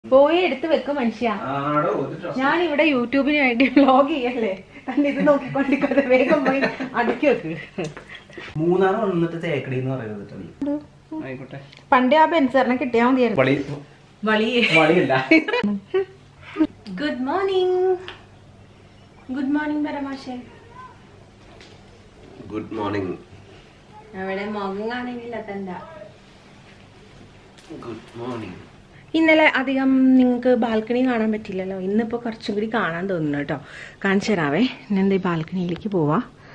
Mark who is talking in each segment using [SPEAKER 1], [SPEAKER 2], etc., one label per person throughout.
[SPEAKER 1] പോയി എടുത്ത് വെക്കും മനുഷ്യ
[SPEAKER 2] ആടോ ഒരു ഡ്രസ്
[SPEAKER 1] ഞാൻ ഇവിടെ യൂട്യൂബിന് വേണ്ടി വ്ലോഗ് ചെയ്യല്ലേ തന്നെ ഇത് നോക്കിക്കൊണ്ടിരിക്കാതെ വേഗം പോയി അടുക്കി വെക്ക്
[SPEAKER 2] മൂന്നാർ വന്നിട്ട് തേക്കടി എന്ന് പറയുന്നത് ആയിക്കോട്ടെ
[SPEAKER 1] പണ്ട് ആ ബെൻസറിനെ കിട്ടിയാൽ മതിയായിരുന്നു
[SPEAKER 2] വളി
[SPEAKER 1] വളി
[SPEAKER 2] വളിയല്ല
[SPEAKER 1] ഗുഡ് മോർണിംഗ് ഗുഡ് മോർണിംഗ് പരമാശേ
[SPEAKER 2] ഗുഡ് മോർണിംഗ്
[SPEAKER 1] അവിടെ മുഖം കാണില്ലാത്തണ്ട
[SPEAKER 2] ഗുഡ് മോർണിംഗ്
[SPEAKER 1] ഇന്നലെ അധികം നിങ്ങൾക്ക് ബാൽക്കണി കാണാൻ പറ്റില്ലല്ലോ ഇന്നിപ്പോൾ കുറച്ചും കൂടി കാണാൻ തോന്നുന്നു കേട്ടോ കാണിച്ചു തരാവേ ഇന്നെന്താ ഈ ബാൽക്കണിയിലേക്ക് പോവാ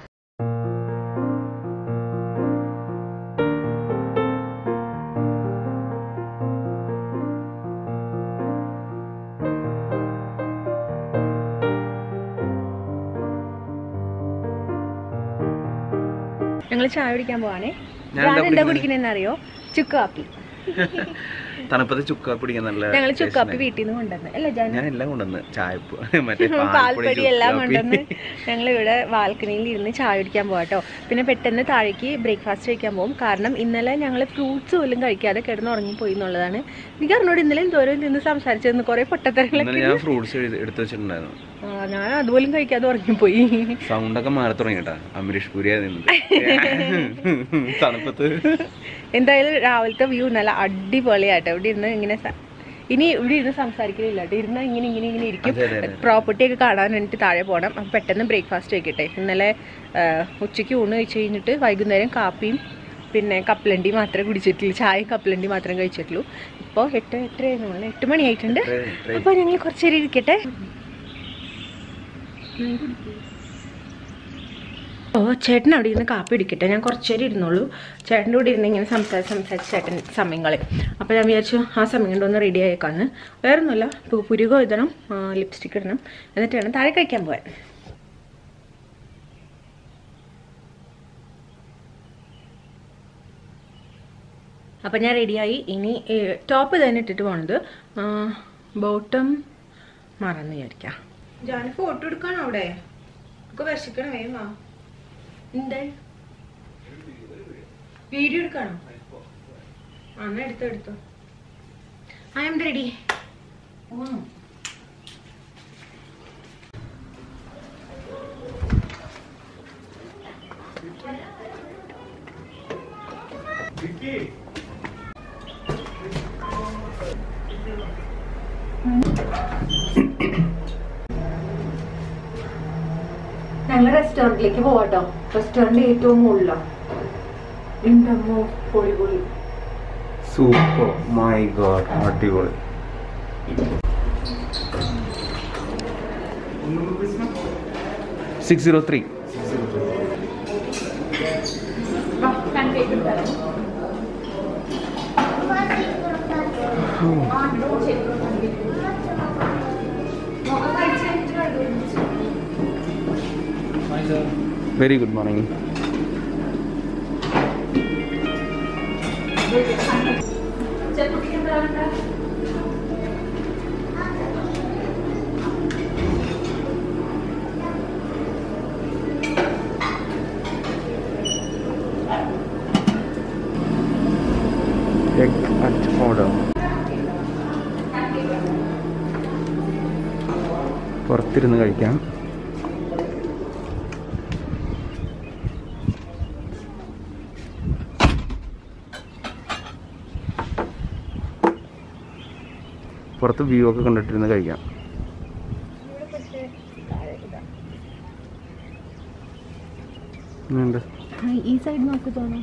[SPEAKER 1] ഞങ്ങൾ ചായ കുടിക്കാൻ പോവാണേ
[SPEAKER 2] ഞാൻ
[SPEAKER 1] ഞാൻ
[SPEAKER 2] എന്താ
[SPEAKER 1] എന്താ
[SPEAKER 2] കുടിക്കുന്നത്?
[SPEAKER 1] കുടിക്കണെന്ന് അറിയോ ചുക്ക് കാപ്പി
[SPEAKER 2] തണുപ്പത്ത് ചുക്ക പിടിക്കാൻ നല്ല
[SPEAKER 1] ഞങ്ങൾ ചുക്ക് കാപ്പി
[SPEAKER 2] taste
[SPEAKER 1] വീട്ടിൽ നിന്ന് കൊണ്ടുവന്ന് അല്ല ജാനു
[SPEAKER 2] ഞാൻ എല്ലാം കൊണ്ടുവന്ന് ചായപ്പ് മറ്റേ
[SPEAKER 1] പാൽപ്പൊടി എല്ലാം
[SPEAKER 2] ചുക്ക്
[SPEAKER 1] കൊണ്ടുവന്ന്
[SPEAKER 2] കാപ്പി.
[SPEAKER 1] ഞങ്ങൾ ഇവിടെ ബാൽക്കണിയിൽ ഇരുന്ന് ചായ കുടിക്കാൻ പോകാട്ടോ പിന്നെ പെട്ടെന്ന് താഴേക്ക് ബ്രേക്ക്ഫാസ്റ്റ് കഴിക്കാൻ പോകും കാരണം ഇന്നലെ ഞങ്ങൾ ഫ്രൂട്ട്സ് പോലും കഴിക്കാതെ കിടന്ന് ഉറങ്ങിപ്പോയി എന്നുള്ളതാണ് എനിക്ക് അറിഞ്ഞോട് ഇന്നലെ എന്തോരം നിന്ന് സംസാരിച്ചിരുന്നു കുറെ
[SPEAKER 2] ഇന്നലെ
[SPEAKER 1] പൊട്ടത്തരങ്ങളൊക്കെ
[SPEAKER 2] ഞാൻ ഫ്രൂട്ട്സ് എടുത്തു വെച്ചിട്ടുണ്ടായിരുന്നു
[SPEAKER 1] ആ, ഞാൻ അതുപോലും കഴിക്കാതെ ഉറങ്ങിപ്പോയി
[SPEAKER 2] സൗണ്ട് ഒക്കെ മാറി തുടങ്ങിട്ടാ അമരീഷ് പുരി തണുപ്പത്ത്
[SPEAKER 1] എന്തായാലും രാവിലത്തെ വ്യൂ നല്ല അടിപൊളിയാട്ടോ ഇവിടെ ഇരുന്ന് ഇങ്ങനെ സ- ഇനി ഇവിടെ ഇരുന്ന് സംസാരിക്കലില്ല കേട്ടോ ഇരുന്ന് ഇങ്ങനെ ഇങ്ങനെ ഇങ്ങനെ ഇരിക്കും
[SPEAKER 2] അതെ, അതെ, അതെ.
[SPEAKER 1] പ്രോപ്പർട്ടി ഒക്കെ കാണാൻ വേണ്ടിയിട്ട് താഴെ പോകണം അപ്പം പെട്ടെന്ന് ബ്രേക്ക്ഫാസ്റ്റ് കഴിക്കട്ടെ ഇന്നലെ ആ, ഉച്ചയ്ക്ക് ഊണ് കഴിച്ച് കഴിഞ്ഞിട്ട് വൈകുന്നേരം കാപ്പിയും പിന്നെ കപ്പലണ്ടി മാത്രമേ കുടിച്ചിട്ടുള്ളൂ ചായയും കപ്പലണ്ടി മാത്രമേ കഴിച്ചിട്ടുള്ളൂ ഇപ്പോൾ എട്ട് എട്ടര നമ്മൾ എട്ട് മണിയായിട്ടുണ്ട് അപ്പോൾ ഞങ്ങൾ കുറച്ച് നേരം ഇരിക്കട്ടെ ഓ ചേട്ടൻ അവിടെ ഇരുന്ന് കാപ്പി ഇടിക്കട്ടെ ഞാൻ കുറച്ച് നേരം ഇരുന്നുള്ളൂ ചേട്ടൻ്റെ കൂടെ ഇരുന്ന് ഇങ്ങനെ സംസാരിച്ച് സംസാരിച്ച് ചേട്ടൻ സമയങ്ങളെ അപ്പോൾ ഞാൻ വിചാരിച്ചു ആ സമയം കൊണ്ടൊന്ന് റെഡി ആയേക്കാന്ന് വേറെ ഒന്നുമില്ല ഇപ്പോൾ പുരുകം എഴുതണം ലിപ്സ്റ്റിക് ഇടണം എന്നിട്ട് വേണം താഴെ കഴിക്കാൻ പോകാൻ അപ്പം ഞാൻ റെഡിയായി ഇനി ടോപ്പ് തന്നെ ഇട്ടിട്ട് പോണത് ബോട്ടം മറന്ന് വിചാരിക്കാം ഞാൻ ഫോട്ടോ എടുക്കാണോ അവിടെ ഒക്കെ വിശക്കണം വേഗം വാ എന്താ വീഡിയോ എടുക്കാണോ ആ എന്നാ എടുത്തോ എടുത്തോ ഐ എം റെഡി ഞങ്ങൾ റെസ്റ്റോറൻറ്റിലേക്ക് പോവാട്ടോ റെസ്റ്റോറൻറ്റ് ഏറ്റവും മുകളിലാണ് ഉണ്ടമ്മോ പൊളി പൊളി
[SPEAKER 2] സൂപ്പർ മൈ ഗോഡ് അടിപൊളി six zero three very good morning egg at order പുറത്തിരുന്ന് കഴിക്കാം പുറത്ത് വ്യൂ ഒക്കെ കണ്ടിട്ടിരുന്ന് കഴിക്കാം ഉണ്ട്
[SPEAKER 1] ഈ സൈഡ് നോക്കി തോന്നാം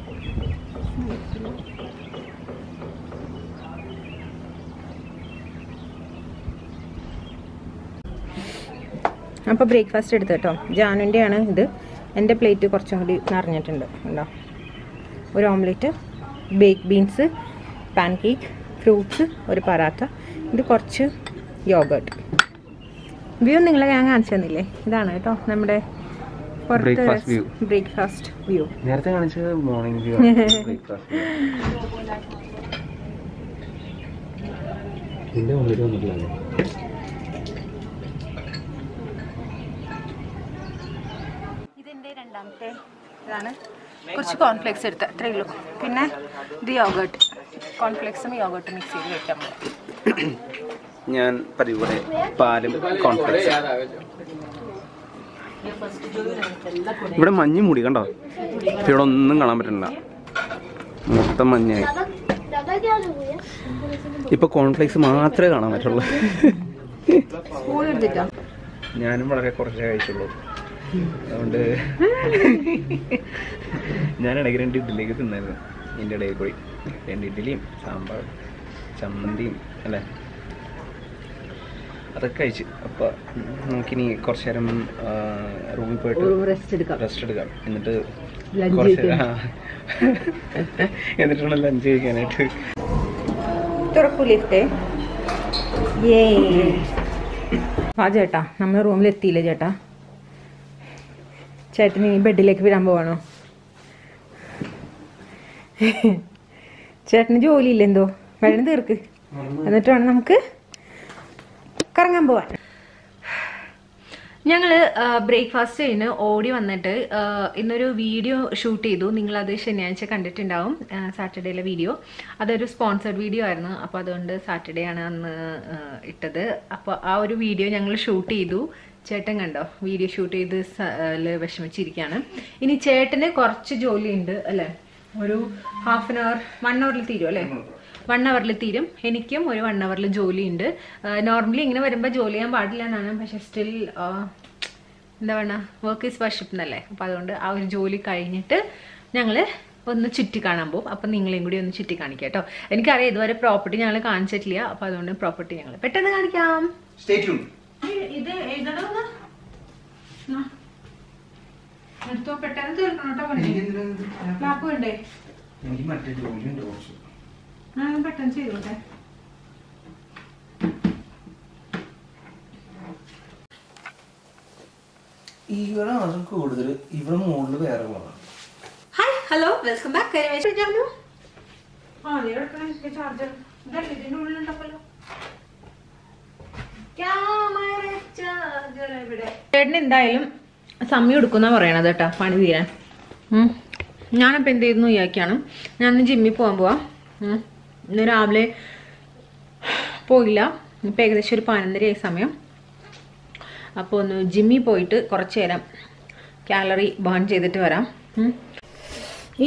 [SPEAKER 1] അപ്പോൾ ബ്രേക്ക്ഫാസ്റ്റ് എടുത്തു കേട്ടോ ജാനുൻ്റെ ആണ് ഇത് എൻ്റെ പ്ലേറ്റ് കുറച്ചും കൂടി നിറഞ്ഞിട്ടുണ്ട് ഉണ്ടോ ഒരു omelette bake beans pancake fruits ഒരു പറാത്ത ഇത് കുറച്ച് യോഗേർട്ട് വ്യൂ നിങ്ങളെ ഞാൻ കാണിച്ചു തന്നില്ലേ ഇതാണ് കേട്ടോ നമ്മുടെ
[SPEAKER 2] Breakfast view.
[SPEAKER 1] ബ്രേക്ക്ഫാസ്റ്റ് വ്യൂ
[SPEAKER 2] നേരത്തെ കാണിച്ചത് മോർണിംഗ് വ്യൂ ബ്രേക്ക്ഫാസ്റ്റ് ഇതിന്റെ ഉള്ളിൽ വന്നിട്ടില്ല
[SPEAKER 1] ഇതിൻ്റെ രണ്ടാമത്തെ ഇതാണ് കുറച്ച് കോൺഫ്ലെക്സ് എടുത്ത് അത്രേ ഉള്ളൂ പിന്നെ ഇത് യോഗേർട്ട് കോൺഫ്ലെക്സും യോഗേർട്ടും മിക്സ് ചെയ്ത് വെക്കാൻ പോകും
[SPEAKER 2] ഞാൻ പതിവ് പോലെ പാലും കോൺഫ്ലെക്സ് ഇവിടെ മഞ്ഞ് മൂടി കണ്ടോ ഇപ്പൊ ഇവിടെ ഒന്നും കാണാൻ പറ്റുന്നില്ല മൊത്തം മഞ്ഞായി ഇപ്പൊ കോൺഫ്ലെക്സ് മാത്രമേ കാണാൻ പറ്റുള്ളൂ
[SPEAKER 1] സ്പൂൺ എടുത്തിട്ടോ
[SPEAKER 2] ഞാനും വളരെ കുറച്ചേ കഴിച്ചുള്ളൂ അതുകൊണ്ട് ഞാൻ ഇടയ്ക്ക് രണ്ട് ഇഡ്ഡലിയൊക്കെ തിന്നായിരുന്നു ഇതിൻ്റെ ഇടയിൽ കൂടി രണ്ട് ഇഡ്ഡലിയും സാമ്പാർ ചമ്മന്തിയും അല്ലേ അതൊക്കെ കഴിച്ച് അപ്പോൾ നമുക്കിനി കുറച്ച് നേരം റൂമിൽ പോയിട്ട്
[SPEAKER 1] റെസ്റ്റ് എടുക്കാം
[SPEAKER 2] റെസ്റ്റ് എടുക്കാം എന്നിട്ട്
[SPEAKER 1] Lunch
[SPEAKER 2] കുറച്ച്
[SPEAKER 1] കഴിക്കാം.
[SPEAKER 2] ആ. എന്നിട്ടാണ് ലഞ്ച് കഴിക്കാനായിട്ട്
[SPEAKER 1] തുറക്കൂ ലിഫ്റ്റ് ഏ ആ ചേട്ടാ നമ്മൾ റൂമിൽ എത്തിയില്ല ചേട്ടാ ചേട്ടന് ഈ ബെഡിലേക്ക് വിടാൻ പോവാണോ ചേട്ടന് ജോലിയില്ല എന്തോ വെള്ളം തീർക്ക് എന്നിട്ട് വേണം നമുക്ക് കറങ്ങാൻ പോവാൻ ഞങ്ങൾ ബ്രേക്ക്ഫാസ്റ്റ് കഴിഞ്ഞ് ഓടി വന്നിട്ട് ആ, ഇന്നൊരു വീഡിയോ ഷൂട്ട് ചെയ്തു നിങ്ങളത് ശനിയാഴ്ച കണ്ടിട്ടുണ്ടാവും സാറ്റർഡേയിലെ വീഡിയോ അതൊരു സ്പോൺസർഡ് വീഡിയോ ആയിരുന്നു അപ്പോൾ അതുകൊണ്ട് സാറ്റർഡേ ആണ് അന്ന് ആ, ഇട്ടത് അപ്പോൾ ആ ഒരു വീഡിയോ ഞങ്ങൾ ഷൂട്ട് ചെയ്തു ചേട്ടൻ കണ്ടോ വീഡിയോ ഷൂട്ട് ചെയ്ത് സ- ല് വിഷമിച്ചിരിക്കുകയാണ് ഇനി ചേട്ടന് കുറച്ച് ജോലിയുണ്ട് അല്ലേ ഒരു ഹാഫ് ആൻ അവർ വൺ അവറിൽ തീരും അല്ലേ വൺ അവറിൽ തീരും എനിക്കും ഒരു വൺ അവറിൽ ജോലിയുണ്ട് നോർമലി ഇങ്ങനെ വരുമ്പോൾ ജോലി ചെയ്യാൻ പാടില്ല എന്നാണ് പക്ഷെ സ്റ്റിൽ എന്താ പറയുക വർക്ക് ഈസ് വർഷിപ്പ് എന്നല്ലേ അപ്പോൾ അതുകൊണ്ട് ആ ഒരു ജോലി കഴിഞ്ഞിട്ട് ഞങ്ങൾ ഒന്ന് ചുറ്റി കാണാൻ പോകും അപ്പം നിങ്ങളെയും കൂടി ഒന്ന് ചുറ്റി കാണിക്കാം കേട്ടോ എനിക്കറിയാം ഇതുവരെ പ്രോപ്പർട്ടി ഞങ്ങൾ കാണിച്ചിട്ടില്ല അപ്പോൾ അതുകൊണ്ട് പ്രോപ്പർട്ടി ഞങ്ങൾ പെട്ടെന്ന് കാണിക്കാം
[SPEAKER 2] സ്റ്റേ ട്യൂൺ
[SPEAKER 1] ഇത് എഴുതണോ എടുത്തോ പെട്ടെന്ന് തീർക്കണം കേട്ടോ ലാപ്പ് വേണ്ടേ
[SPEAKER 2] എനിക്ക് മറ്റേ ജോലിയുണ്ട് കുറച്ച്
[SPEAKER 1] ഞാൻ പെട്ടെന്ന് ചെയ്തോട്ടെ
[SPEAKER 2] ഇവിടെ അതും കൂടുതൽ ഇവിടെ മുകളിൽ വേറെ പോകണം
[SPEAKER 1] ഹായ് ഹലോ വെൽക്കം ബാക്ക് കരിവേശു ആ നീ എടുക്കണം ചാർജർ ഇതല്ലേ ഇതിന്റെ ഉള്ളിലുണ്ടല്ലോ ചേട്ടൻ എന്തായാലും സമയം എടുക്കുന്ന പറയണത് കേട്ടോ പണി തീരാൻ ഉം. ഞാനപ്പോൾ എന്ത് ചെയ്യുന്നു ഇയാക്കിയാണ് ഞാൻ ജിമ്മിൽ പോകാൻ പോവാം ഉം. ഇന്ന് രാവിലെ പോയില്ല ഇപ്പം ഏകദേശം ഒരു പതിനൊന്നരയായി സമയം അപ്പോൾ ഒന്ന് ജിമ്മിൽ പോയിട്ട് കുറച്ച് നേരം കാലറി ബേൺ ചെയ്തിട്ട് വരാം ഉം. ഈ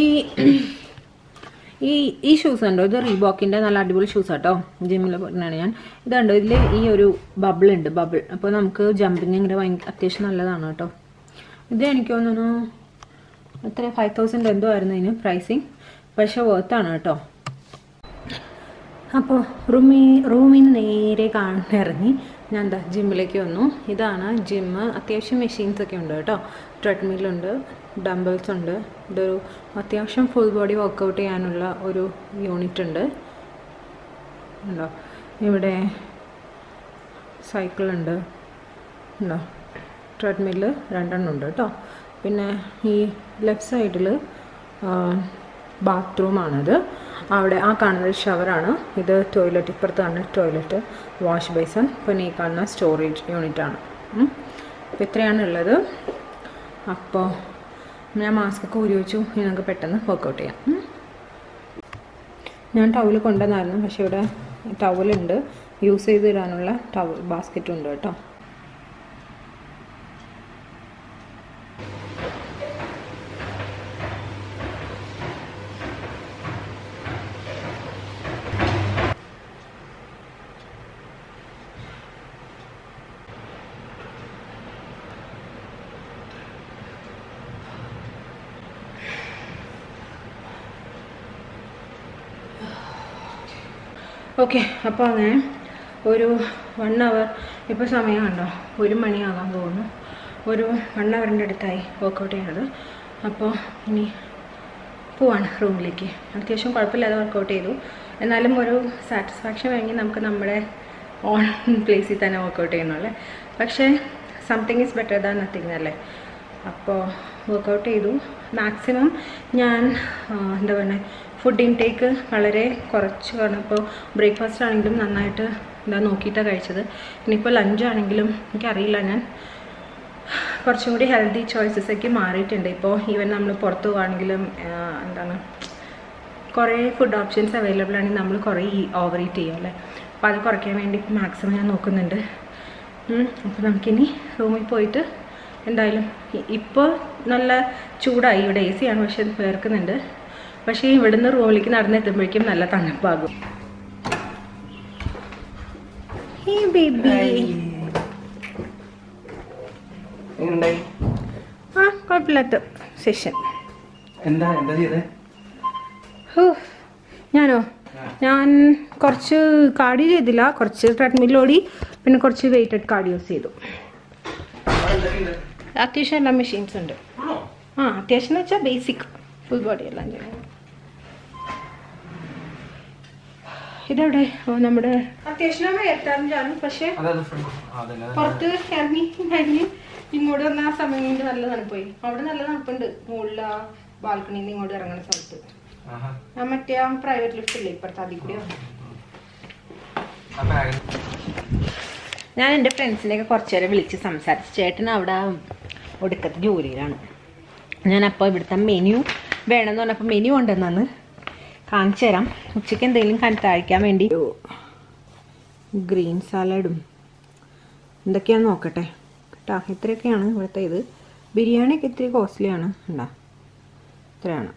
[SPEAKER 1] ഈ ഈ ഷൂസ് ഉണ്ടോ ഇത് റീബോക്കിൻ്റെ നല്ല അടിപൊളി ഷൂസ് ആട്ടോ ജിമ്മിൽ പോയിട്ടാണ് ഞാൻ ഇതുണ്ടോ ഇതിൽ ഈ ഒരു ബബിൾ ഉണ്ട് ബബിൾ അപ്പോൾ നമുക്ക് ജമ്പിങ് ഇങ്ങനെ ഭയങ്കര അത്യാവശ്യം നല്ലതാണ് കേട്ടോ ഇത് എനിക്ക് തോന്നുന്നു എത്ര ഫൈവ് തൗസൻഡ് എന്തോ ആയിരുന്നു ഇതിന് പ്രൈസിങ് പക്ഷേ വർത്താണ് കേട്ടോ അപ്പോൾ റൂമി റൂമിൽ നിന്ന് നേരെ കാണിറങ്ങി ഞാൻ എന്താ ജിമ്മിലേക്ക് വന്നു ഇതാണ് ജിമ്മ് അത്യാവശ്യം മെഷീൻസ് ഒക്കെ ഉണ്ട് കേട്ടോ ട്രെഡ്മില്ലുണ്ട് ഡംബിൾസ് ഉണ്ട് ഇതൊരു അത്യാവശ്യം ഫുൾ ബോഡി വർക്കൗട്ട് ചെയ്യാനുള്ള ഒരു യൂണിറ്റ് ഉണ്ട് ഉണ്ടോ ഇവിടെ സൈക്കിൾ ഉണ്ട് ഉണ്ടോ ട്രെഡ്മില്ല് രണ്ടെണ്ണം ഉണ്ട് കേട്ടോ പിന്നെ ഈ ലെഫ്റ്റ് സൈഡിൽ ബാത്റൂമാണത് അവിടെ ആ കാണുന്നത് ഷവറാണ് ഇത് ടോയ്ലറ്റ് ഇപ്പുറത്താണ് ടോയ്ലറ്റ് വാഷ് ബേസൺ പിന്നെ ഈ കാണുന്ന സ്റ്റോറേജ് യൂണിറ്റാണ് അപ്പോൾ ഇത്രയാണ് ഉള്ളത് അപ്പോൾ ഞാൻ മാസ്കൊക്കെ ഊരി വെച്ചു ഇനി നമുക്ക് പെട്ടെന്ന് വർക്കൗട്ട് ചെയ്യാം ഉം. ഞാൻ ടവൽ കൊണ്ടുവന്നായിരുന്നു പക്ഷേ ഇവിടെ ടവലുണ്ട് യൂസ് ചെയ്ത് ഇടാനുള്ള ടവൽ ബാസ്ക്കറ്റും ഉണ്ട് കേട്ടോ ഓക്കെ അപ്പോൾ അങ്ങനെ ഒരു വൺ അവർ ഇപ്പോൾ സമയം കണ്ടോ ഒരു മണിയാകാൻ പോകുന്നു ഒരു വൺ അവറിൻ്റെ അടുത്തായി വർക്കൗട്ട് ചെയ്യണത് അപ്പോൾ ഇനി പോവാണ് റൂമിലേക്ക് അത്യാവശ്യം കുഴപ്പമില്ലാതെ വർക്കൗട്ട് ചെയ്തു എന്നാലും ഒരു സാറ്റിസ്ഫാക്ഷൻ വേണമെങ്കിൽ നമുക്ക് നമ്മുടെ ഓൺ പ്ലേസിൽ തന്നെ വർക്കൗട്ട് ചെയ്യുന്നുള്ളേ പക്ഷേ something is better than nothing അല്ലേ അപ്പോൾ വർക്കൗട്ട് ചെയ്തു മാക്സിമം ഞാൻ ആ, എന്താ പറയുക ഫുഡ് ഇൻടേക്ക് വളരെ കുറച്ച് കാരണം ഇപ്പോൾ ബ്രേക്ക്ഫാസ്റ്റ് ആണെങ്കിലും നന്നായിട്ട് എന്താ നോക്കിയിട്ടാണ് കഴിച്ചത് ഇനിയിപ്പോൾ ലഞ്ച് ആണെങ്കിലും എനിക്കറിയില്ല ഞാൻ കുറച്ചും കൂടി ഹെൽത്തി ചോയ്സസ് ഒക്കെ മാറിയിട്ടുണ്ട് ഇപ്പോൾ ഈവൻ നമ്മൾ പുറത്ത് പോവുകയാണെങ്കിലും ആ, എന്താണ് കുറേ ഫുഡ് ഓപ്ഷൻസ് അവൈലബിൾ ആണെങ്കിൽ നമ്മൾ കുറേ ഓവർ ഈറ്റ് ചെയ്യും അല്ലേ അപ്പോൾ അത് കുറയ്ക്കാൻ വേണ്ടി മാക്സിമം ഞാൻ നോക്കുന്നുണ്ട് അപ്പോൾ നമുക്കിനി റൂമിൽ പോയിട്ട് എന്തായാലും ഇപ്പോൾ നല്ല ചൂടായി ഇവിടെ എ സിയാണ് പക്ഷെ അത് വേർക്കുന്നുണ്ട് പക്ഷേ ഇവിടുന്ന് റൂമിലേക്ക് നടന്നെത്തുമ്പോഴേക്കും നല്ല തണുപ്പാകും ഹേ ബേബി
[SPEAKER 2] എങ്ങനെയുണ്ടായി
[SPEAKER 1] ആ കുഴപ്പമില്ലാത്ത സെഷൻ
[SPEAKER 2] എന്താ എന്താ ചെയ്തേ
[SPEAKER 1] ഹോ ഞാനോ ഞാൻ കുറച്ച് കാർഡിയോ ചെയ്തില്ല കുറച്ച് ട്രെഡ്മിൽ ഓടി പിന്നെ കുറച്ച് വെയിറ്റഡ് കാർഡിയോസ് ചെയ്തു അത്യാവശ്യം എല്ലാ മെഷീൻസ് ഉണ്ട് ആ അത്യാവശ്യം എന്ന് വെച്ചാൽ ബേസിക് ഫുൾ ബോഡി എല്ലാം ചെയ്യണം ഇതെവിടെ ഓ നമ്മുടെ അത്യാവശ്യം എത്താൻ ചാനും പക്ഷേ പുറത്ത് ഇറങ്ങി കഴിഞ്ഞ് ഇങ്ങോട്ട് വന്ന ആ സമയം കൊണ്ട് നല്ല തണുപ്പോയി അവിടെ നല്ല തണുപ്പുണ്ട് മുകളിൽ ആ ബാൽക്കണിയിൽ നിന്ന് ഇങ്ങോട്ട് ഇറങ്ങുന്ന സ്ഥലത്ത് ആ മറ്റേ ആ പ്രൈവറ്റ് ലിഫ്റ്റ് ഇല്ലേ ഇപ്പുറത്ത് അതിൽ കൂടി വന്നു ഞാൻ എൻ്റെ ഫ്രണ്ട്സിനെയൊക്കെ കുറച്ച് നേരം വിളിച്ച് സംസാരിച്ചു ചേട്ടൻ അവിടെ ഒടുക്കത്തെ ജോലിയിലാണ് ഞാൻ അപ്പോൾ ഇവിടുത്തെ മെനു വേണമെന്ന് പറഞ്ഞപ്പോൾ മെനു ഉണ്ടെന്നു കാണിച്ചു തരാം ഉച്ചയ്ക്ക് എന്തെങ്കിലും കൺ കഴിക്കാൻ വേണ്ടി ഗ്രീൻ സാലഡും എന്തൊക്കെയാണെന്ന് നോക്കട്ടെ കേട്ടോ ഇത്രയൊക്കെയാണ് ഇവിടുത്തെ ഇത് ബിരിയാണിയൊക്കെ ഇത്തിരി കോസ്റ്റ്ലിയാണ് ഉണ്ടോ ഇത്രയാണ്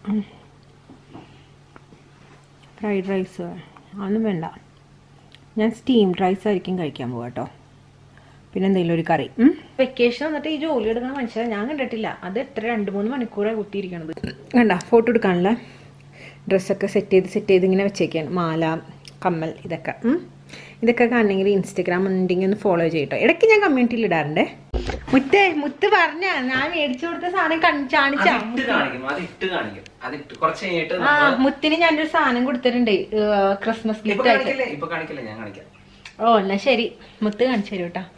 [SPEAKER 1] ഫ്രൈഡ് റൈസ് അതൊന്നും വേണ്ട ഞാൻ സ്റ്റീം റൈസ് ആയിരിക്കും കഴിക്കാൻ പോവാ കേട്ടോ പിന്നെ എന്തെങ്കിലും ഒരു കറി വെക്കേഷൻ വന്നിട്ട് ഈ ജോലി എടുക്കുന്ന മനുഷ്യരെ ഞാൻ കണ്ടിട്ടില്ല അത് എത്ര രണ്ട് മൂന്ന് മണിക്കൂറാണ് കുത്തിയിരിക്കണത് കണ്ട ഫോട്ടോ എടുക്കാനുള്ള ഡ്രസ്സൊക്കെ സെറ്റ് ചെയ്ത് സെറ്റ് ചെയ്ത് ഇങ്ങനെ വെച്ചേക്കാണ് മാല കമ്മൽ ഇതൊക്കെ ഉം. ഇതൊക്കെ കാണണമെങ്കിൽ ഇൻസ്റ്റഗ്രാം ഉണ്ടെങ്കിൽ ഒന്ന് ഫോളോ ചെയ്യട്ടോ ഇടയ്ക്ക് ഞാൻ കമ്മ്യൂണിറ്റിയിൽ ഇടാറുണ്ട് മുത്തേ മുത്ത് പറഞ്ഞ ഞാൻ മേടിച്ചു കൊടുത്ത സാധനം കൺ- കാണിച്ചാ
[SPEAKER 2] അതിട്ട് കാണിക്കും അതിട്ട് കാണിക്കും അതിട്ട് കുറച്ച് കഴിഞ്ഞിട്ട്
[SPEAKER 1] ആ
[SPEAKER 2] നമ്മള്
[SPEAKER 1] മുത്തിന് ഞാനൊരു സാധനം കൊടുത്തിട്ടുണ്ട് ഏർ, ക്രിസ്മസ്
[SPEAKER 2] ഇപ്പൊ
[SPEAKER 1] ഗിഫ്റ്റ് ആയിട്ട്
[SPEAKER 2] കാണിക്കില്ലേ ഇപ്പൊ കാണിക്കില്ല ഞാൻ കാണിക്കാം
[SPEAKER 1] ഓ എന്നാ ശരി മുത്ത് കാണിച്ചു തരൂ കേട്ടാ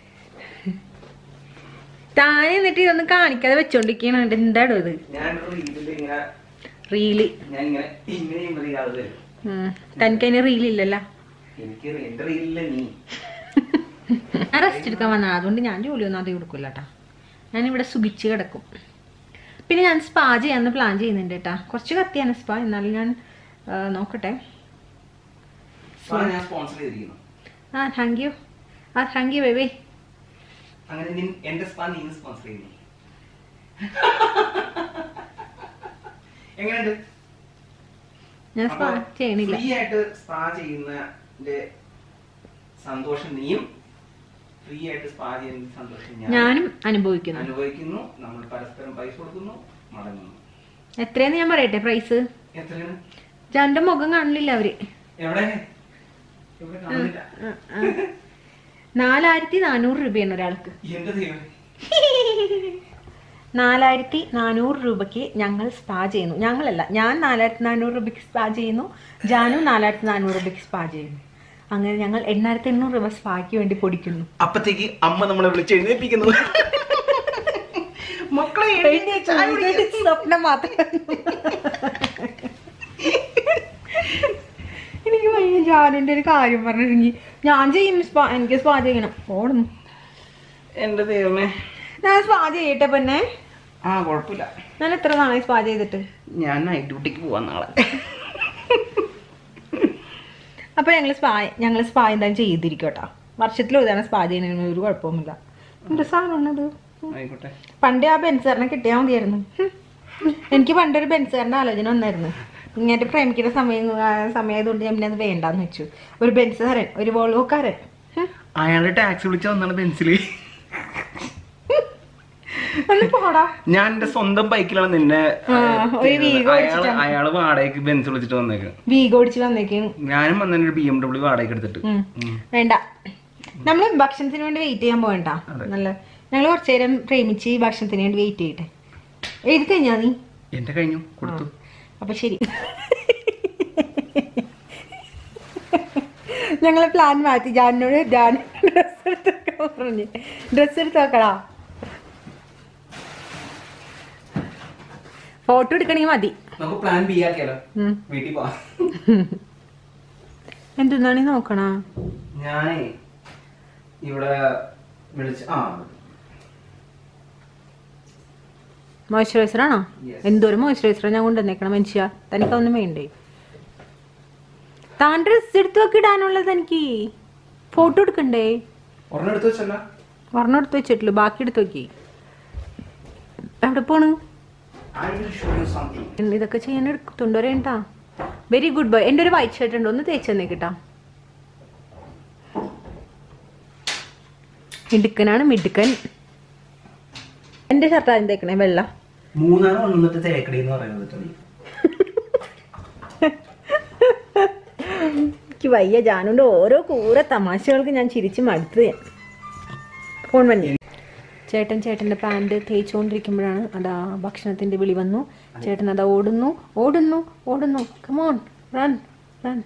[SPEAKER 1] താൻ എന്നിട്ട് ഇതൊന്നും കാണിക്കാതെ വെച്ചോണ്ടിരിക്കണുണ്ട് എന്താടോ ഇത്
[SPEAKER 2] ഞാൻ റീലിൽ ഇങ്ങനെ
[SPEAKER 1] റീല്
[SPEAKER 2] ഞാൻ ഇങ്ങനെ ഇങ്ങനെ ചെയ്യുമ്പോ ഇയാള് തരും
[SPEAKER 1] ഉം. തനിക്കതിന് റീലില്ലല്ലോ
[SPEAKER 2] എനിക്ക് എന്റെ റീലില്ല നീ
[SPEAKER 1] ഞാൻ റെസ്റ്റ് എടുക്കാൻ വന്നതാണ് അതുകൊണ്ട് ഞാൻ ജോലിയൊന്നും അധികം കൊടുക്കില്ല കേട്ടാ ഞാനിവിടെ സുഖിച്ച് കിടക്കും പിന്നെ ഞാൻ സ്പാ ചെയ്യാന്ന് പ്ലാൻ ചെയ്യുന്നുണ്ട് കേട്ടാ കുറച്ച് കത്തിയാണ് സ്പാ എന്നാലും ഞാൻ ആ, നോക്കട്ടെ
[SPEAKER 2] സ്പാ ഞാൻ സ്പോൺസർ ചെയ്തിരിക്കുന്നു
[SPEAKER 1] ആ താങ്ക് യു ആ താങ്ക് യു ബേബി
[SPEAKER 2] അങ്ങനെ നിൻ- എന്റെ സ്പാ നീ സ്പോൺസർ ചെയ്യുന്നു എങ്ങനെയുണ്ട്
[SPEAKER 1] ഞാൻ സ്പാ ചെയ്യണില്ല
[SPEAKER 2] ഫ്രീ ആയിട്ട് സ്പാ ചെയ്യുന്നതിന്റെ സന്തോഷം നീയും ഫ്രീ ആയിട്ട് സ്പാ ചെയ്യുന്ന സന്തോഷം ഞാൻ
[SPEAKER 1] ഞാനും അനുഭവിക്കുന്നു
[SPEAKER 2] അനുഭവിക്കുന്നു നമ്മൾ പരസ്പരം പൈസ കൊടുക്കുന്നു മടങ്ങുന്നു
[SPEAKER 1] എത്രയാന്ന് ഞാൻ പറയട്ടെ പ്രൈസ്
[SPEAKER 2] എത്രയാണ്
[SPEAKER 1] ജാന്റെ മുഖം കാണില്ല അവര്
[SPEAKER 2] എവിടെ എവിടെ കാണുന്നില്ല
[SPEAKER 1] ആ, ആ. നാലായിരത്തി നാനൂറ് രൂപയാണ് ഒരാൾക്ക്
[SPEAKER 2] എന്റെ ദൈവം
[SPEAKER 1] നാലായിരത്തി നാനൂറ് രൂപയ്ക്ക് ഞങ്ങൾ സ്പാ ചെയ്യുന്നു ഞങ്ങളല്ല ഞാൻ നാലായിരത്തി നാനൂറ് രൂപയ്ക്ക് സ്പാ ചെയ്യുന്നു ജാനു നാലായിരത്തി നാനൂറ് രൂപയ്ക്ക് സ്പാ ചെയ്യുന്നു അങ്ങനെ ഞങ്ങൾ എണ്ണായിരത്തി എണ്ണൂറ് രൂപ സ്പായ്ക്ക് വേണ്ടി പൊടിക്കുന്നു
[SPEAKER 2] അപ്പത്തേക്ക് അമ്മ നമ്മളെ വിളിച്ച് എഴുന്നേപ്പിക്കുന്നു മക്കളെ എഴുന്നേറ്റ് ചായ കുടിക്ക്.
[SPEAKER 1] സ്വപ്നം മാത്രം എനിക്ക് വയ്യ ജാനുവിന്റെ ഒരു കാര്യം പറഞ്ഞിട്ടുണ്ടെങ്കിൽ ഞാൻ ചെയ്യും സ്പാ എനിക്ക് സ്പാ ചെയ്യണം ഓടുന്നു
[SPEAKER 2] എന്റെ ദൈവമേ
[SPEAKER 1] ഞാൻ സ്പാ ചെയ്യട്ടെ പിന്നെ
[SPEAKER 2] ആ കുഴപ്പമില്ല
[SPEAKER 1] ഞാൻ എത്ര നാളായി സ്പാ ചെയ്തിട്ട്
[SPEAKER 2] ഞാൻ നൈറ്റ് ഡ്യൂട്ടിക്ക് പോവാൻ നാളെ
[SPEAKER 1] അപ്പൊ ഞങ്ങൾ സ്പാ ഞങ്ങൾ സ്പാ എന്തായാലും ചെയ്തിരിക്കും കേട്ടോ വർഷത്തിൽ ഒരു തവണ സ്പാ ചെയ്യുന്നതിന് ഒരു കുഴപ്പമൊന്നുമില്ല എന്ത് സാധനമാണത്
[SPEAKER 2] ആയിക്കോട്ടെ
[SPEAKER 1] പണ്ട് ആ ബെൻസാറിനെ കിട്ടിയാൽ മതിയായിരുന്നു ഹും. എനിക്ക് പണ്ടൊരു ബെൻസാറിന്റെ ആലോചന വന്നായിരുന്നു ഇങ്ങനെ പ്രേമിക്കുന്ന സമയം ആ, സമയമായതുകൊണ്ട് ഞാൻ പിന്നെ അത് വേണ്ടാന്ന് വെച്ചു ഒരു ബെൻസുകാരൻ ഒരു വോൾവോക്കാരൻ ഹും.
[SPEAKER 2] അയാളുടെ ടാക്സി വിളിച്ച വന്നാണ് പെൻസില്
[SPEAKER 1] ഒന്ന് പോടാ
[SPEAKER 2] ഞാൻ എന്റെ സ്വന്തം ബൈക്കിലാണ് നിന്നെ
[SPEAKER 1] ആ, ഒരു വീഗോ
[SPEAKER 2] അയാള്
[SPEAKER 1] ഓടിച്ചിട്ടാണ്.
[SPEAKER 2] അയാള് വാടകയ്ക്ക് ബെൻസ് വിളിച്ചിട്ട് വന്നേക്ക്
[SPEAKER 1] വീഗ ഓടിച്ച് വന്നേക്കാണ്
[SPEAKER 2] ഞാനും വന്നെ ഒരു ബി എം ഡബ്ല്യു വാടകയ്ക്ക് എടുത്തിട്ട്
[SPEAKER 1] ഉം.
[SPEAKER 2] ഉം.
[SPEAKER 1] വേണ്ട നമ്മൾ ഭക്ഷണത്തിന് വേണ്ടി വെയിറ്റ് ചെയ്യാൻ പോകണ്ട
[SPEAKER 2] അതെ.
[SPEAKER 1] നല്ല ഞങ്ങൾ കുറച്ചു നേരം പ്രേമിച്ച് ഭക്ഷണത്തിന് വേണ്ടി വെയിറ്റ് ചെയ്യട്ടെ എഴുതി കഴിഞ്ഞാ നീ
[SPEAKER 2] എന്റെ കഴിഞ്ഞു കൊടുത്തു
[SPEAKER 1] അപ്പൊ ശരി ഞങ്ങള് പ്ലാൻ മാറ്റി ജാനോട് ജാൻ ഡ്രസ് എടുത്തൊക്കെ പറഞ്ഞു ഡ്രസ് എടുത്ത് വെക്കടാ ഫോട്ടോ എടുക്കണമെങ്കിൽ മതി
[SPEAKER 2] നമുക്ക് പ്ലാൻ ബി ആക്കിയാലോ
[SPEAKER 1] ഉം.
[SPEAKER 2] വീട്ടിൽ പോവാം
[SPEAKER 1] എന്തെന്നാണ് നോക്കണ
[SPEAKER 2] ഞാനേ ഇവിടെ വിളിച്ച് ആ
[SPEAKER 1] മോയ്സ്ചറൈസർ ആണോ
[SPEAKER 2] Yes.
[SPEAKER 1] എന്തോരം മോയ്സ്ചറൈസർ ഞാൻ കൊണ്ടുവന്നേക്കണം മനുഷ്യ തനിക്കൊന്നും വേണ്ടേ താൻ ഡ്രസ് എടുത്ത് വെക്ക് ഇടാനുള്ളത് എനിക്ക് ഫോട്ടോ എടുക്കണ്ടേ
[SPEAKER 2] ഒരെണ്ണം എടുത്ത് വെച്ചല്ല
[SPEAKER 1] ഒരെണ്ണം എടുത്ത് വെച്ചിട്ടുള്ളൂ ബാക്കി എടുത്ത് വെക്കി എവിടെ പോണ്
[SPEAKER 2] I will show you something
[SPEAKER 1] ഇതൊക്കെ ചെയ്യാൻ എടുത്തുണ്ടോരേണ്ടാ വെരി ഗുഡ് ബോയ് എൻ്റെ ഒരു വൈറ്റ് ഷർട്ട് ഉണ്ട് ഒന്ന് തേച്ച് തന്നെ കിട്ടാം മിടുക്കനാണ് മിടുക്കൻ എൻ്റെ ഷർട്ട് ആദ്യം തേക്കണേ വെള്ള
[SPEAKER 2] മൂന്നാണ് വന്നിട്ട് തേക്കടി എന്ന് പറയുന്നത്
[SPEAKER 1] എനിക്ക് വയ്യ ജാനുണ്ട് ഓരോ കൂറ തമാശകൾക്ക് ഞാൻ ചിരിച്ച് മടുത്ത് ഞാൻ ഫോൺ വന്നി ചേട്ടൻ ചേട്ടൻ്റെ പാൻറ് തേച്ചുകൊണ്ടിരിക്കുമ്പോഴാണ് അതാ ഭക്ഷണത്തിൻ്റെ വിളി വന്നു ചേട്ടൻ അതാ ഓടുന്നു ഓടുന്നു ഓടുന്നു കമോൺ റൺ റൺ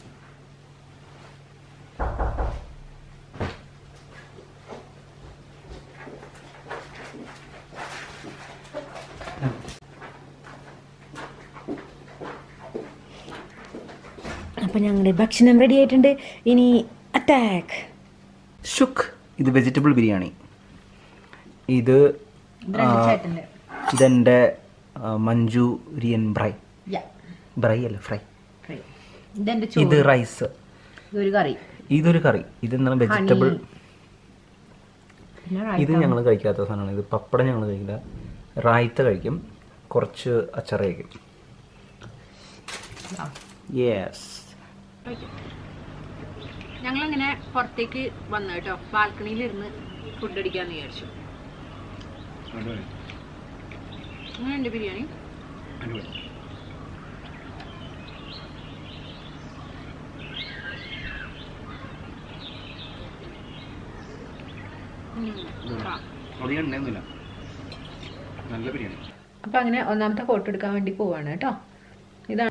[SPEAKER 1] അപ്പം ഞങ്ങളുടെ ഭക്ഷണം റെഡി ആയിട്ടുണ്ട് ഇനി അറ്റാക്ക്
[SPEAKER 2] ഷുക്ക് ഇത് വെജിറ്റബിൾ ബിരിയാണി ഇത് ആ,
[SPEAKER 1] ചേട്ടൻ്റെ
[SPEAKER 2] ഇതെൻ്റെ ആ, മഞ്ചൂരിയൻ ബ്രൈ ബ്രൈ അല്ല ഫ്രൈ
[SPEAKER 1] ഇതെൻ്റെ
[SPEAKER 2] ഇത് റൈസ്
[SPEAKER 1] ഒരു കറി
[SPEAKER 2] ഇതൊരു കറി ഇത് എന്താണ് വെജിറ്റബിൾ
[SPEAKER 1] പിന്നെ
[SPEAKER 2] ഇത് ഞങ്ങൾ കഴിക്കാത്ത സാധനമാണ് ഇത് പപ്പടം ഞങ്ങൾ കഴിക്കില്ല റായ്ത്ത കഴിക്കും കുറച്ച് അച്ചാർ കഴിക്കും യെസ്
[SPEAKER 1] ഞങ്ങളിങ്ങനെ പുറത്തേക്ക് വന്നു കേട്ടോ ബാൽക്കണിയിൽ ഇരുന്ന് ഫുഡ് അടിക്കാന്ന് വിചാരിച്ചു എങ്ങനെയുണ്ട് ബിരിയാണി
[SPEAKER 2] അധികം ഉണ്ടായിരുന്നില്ല നല്ല ബിരിയാണി
[SPEAKER 1] അപ്പൊ അങ്ങനെ ഒന്നാമത്തെ ഫോട്ടോ എടുക്കാൻ വേണ്ടി പോവാണ് കേട്ടോ ഇതാണ്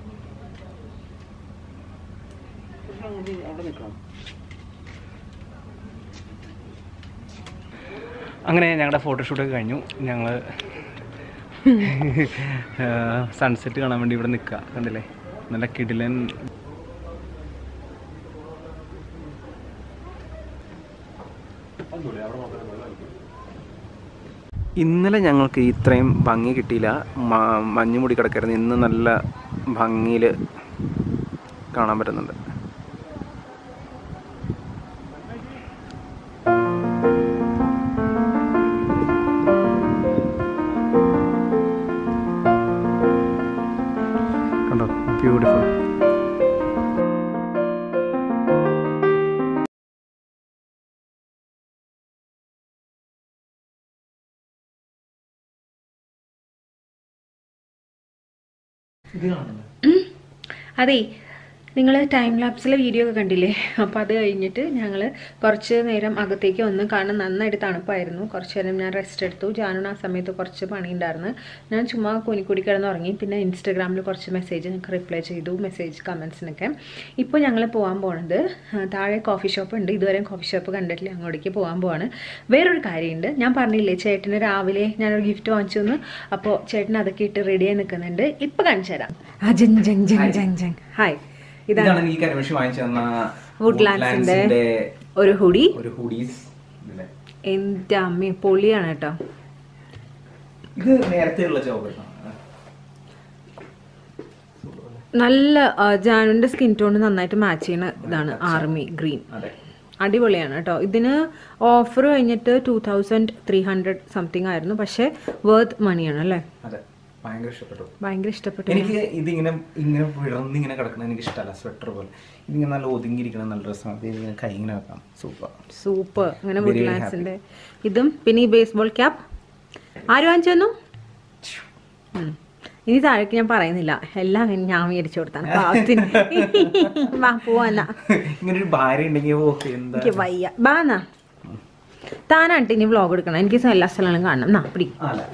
[SPEAKER 2] അങ്ങനെ ഞങ്ങളുടെ ഫോട്ടോഷൂട്ടൊക്കെ കഴിഞ്ഞു ഞങ്ങൾ സൺസെറ്റ് കാണാൻ വേണ്ടി ഇവിടെ നിൽക്കുക കണ്ടില്ലേ നല്ല കിടിലൻ ഇന്നലെ ഞങ്ങൾക്ക് ഇത്രയും ഭംഗി കിട്ടിയില്ല മ- മഞ്ഞുമൂടി കിടക്കായിരുന്നു ഇന്ന് നല്ല ഭംഗിയിൽ കാണാൻ പറ്റുന്നുണ്ട് കണ്ടോ ബ്യൂട്ടിഫുൾ
[SPEAKER 1] അതെ നിങ്ങൾ ടൈം ലാപ്സിലെ വീഡിയോ ഒക്കെ കണ്ടില്ലേ അപ്പോൾ അത് കഴിഞ്ഞിട്ട് ഞങ്ങൾ കുറച്ച് നേരം അകത്തേക്ക് വന്ന് കാരണം നന്നായിട്ട് തണുപ്പായിരുന്നു കുറച്ച് നേരം ഞാൻ റെസ്റ്റ് എടുത്തു ജാനുണ് ആ സമയത്ത് കുറച്ച് പണിയുണ്ടായിരുന്നു ഞാൻ ചുമ്മാ കുനിക്കൂടി കിടന്ന് ഉറങ്ങി പിന്നെ ഇൻസ്റ്റാഗ്രാമിൽ കുറച്ച് മെസ്സേജ് ഞങ്ങൾക്ക് റിപ്ലൈ ചെയ്തു മെസ്സേജ് കമൻസിനൊക്കെ ഇപ്പോൾ ഞങ്ങൾ പോകാൻ പോണത് ആ, താഴെ കോഫി ഷോപ്പ് ഉണ്ട് ഇതുവരെ കോഫി ഷോപ്പ് കണ്ടിട്ടില്ല അങ്ങോട്ടേക്ക് പോകാൻ പോവാണ് വേറൊരു കാര്യമുണ്ട് ഞാൻ പറഞ്ഞില്ലേ ചേട്ടന് രാവിലെ ഞാനൊരു ഗിഫ്റ്റ് വാങ്ങിച്ചു തന്നു അപ്പോൾ ചേട്ടൻ അതൊക്കെ ഇട്ട് റെഡിയായി നിൽക്കുന്നുണ്ട് ഇപ്പോൾ കാണിച്ചു തരാം ആ ജങ് ജങ് ജങ് ജങ് ജങ് ഹായ് ഇതാണ്
[SPEAKER 2] ഇതാണ് എനിക്ക് കരിമഷി വാങ്ങിച്ചു തന്ന
[SPEAKER 1] വുഡ്ലാൻഡ്സിന്റെ
[SPEAKER 2] വുഡ്ലാൻഡ്സിന്റെ
[SPEAKER 1] ഒരു ഹുഡി
[SPEAKER 2] ഒരു ഹൂഡീസ്
[SPEAKER 1] എൻ്റെ അമ്മ പൊളിയാണ് കേട്ടോ
[SPEAKER 2] ഇത് നേരത്തെ ഉള്ള ജോബ്
[SPEAKER 1] നല്ല ആ, ജാനുവിന്റെ സ്കിൻ ടോൺ നന്നായിട്ട് മാച്ച് ചെയ്യുന്ന ഇതാണ് ആർമി ഗ്രീൻ
[SPEAKER 2] അതെ
[SPEAKER 1] അടിപൊളിയാണ് കേട്ടോ ഇതിന് ഓഫർ കഴിഞ്ഞിട്ട് two thousand three hundred something ആയിരുന്നു പക്ഷേ വേർത്ത് മണിയാണ് അല്ലേ
[SPEAKER 2] അതെ ഭയങ്കര ഇഷ്ടപ്പെട്ടു
[SPEAKER 1] ഭയങ്കര ഇഷ്ടപ്പെട്ടു
[SPEAKER 2] എനിക്ക് ഇതിങ്ങനെ ഇങ്ങനെ വിടർന്ന് ഇങ്ങനെ കിടക്കുന്നത് എനിക്ക് ഇഷ്ടമല്ല സ്വെറ്റർ പോലെ ഇതിങ്ങനെ നല്ല ഒതുങ്ങിയിരിക്കണം നല്ല രസമാണ് ഇത് ഇങ്ങനെ കൈ ഇങ്ങനെ വെക്കാം സൂപ്പർ
[SPEAKER 1] സൂപ്പർ അങ്ങനെ
[SPEAKER 2] Very
[SPEAKER 1] വുഡ്ലാൻഡ്സിന്റെ ഇതും പിന്നെ ഈ ബേസ്ബോൾ ക്യാപ്പ് ആര് വാങ്ങിച്ചു തന്നു ഉം. ഇനി താഴേക്ക് ഞാൻ പറയുന്നില്ല എല്ലാം ഞാൻ മേടിച്ചു കൊടുത്താണ് പാവത്തിന് വാ പോവാന്നാ
[SPEAKER 2] ഇങ്ങനെ ഒരു ഭാര്യ ഉണ്ടെങ്കിൽ ഓ എന്താ
[SPEAKER 1] എനിക്ക് വയ്യ ബാന്നാ താനായിട്ട് ഇനി വ്ളോഗ് എടുക്കണം എനിക്ക് എല്ലാ സ്ഥലങ്ങളും കാണണം നാ പിടി
[SPEAKER 2] ആ, അല്ല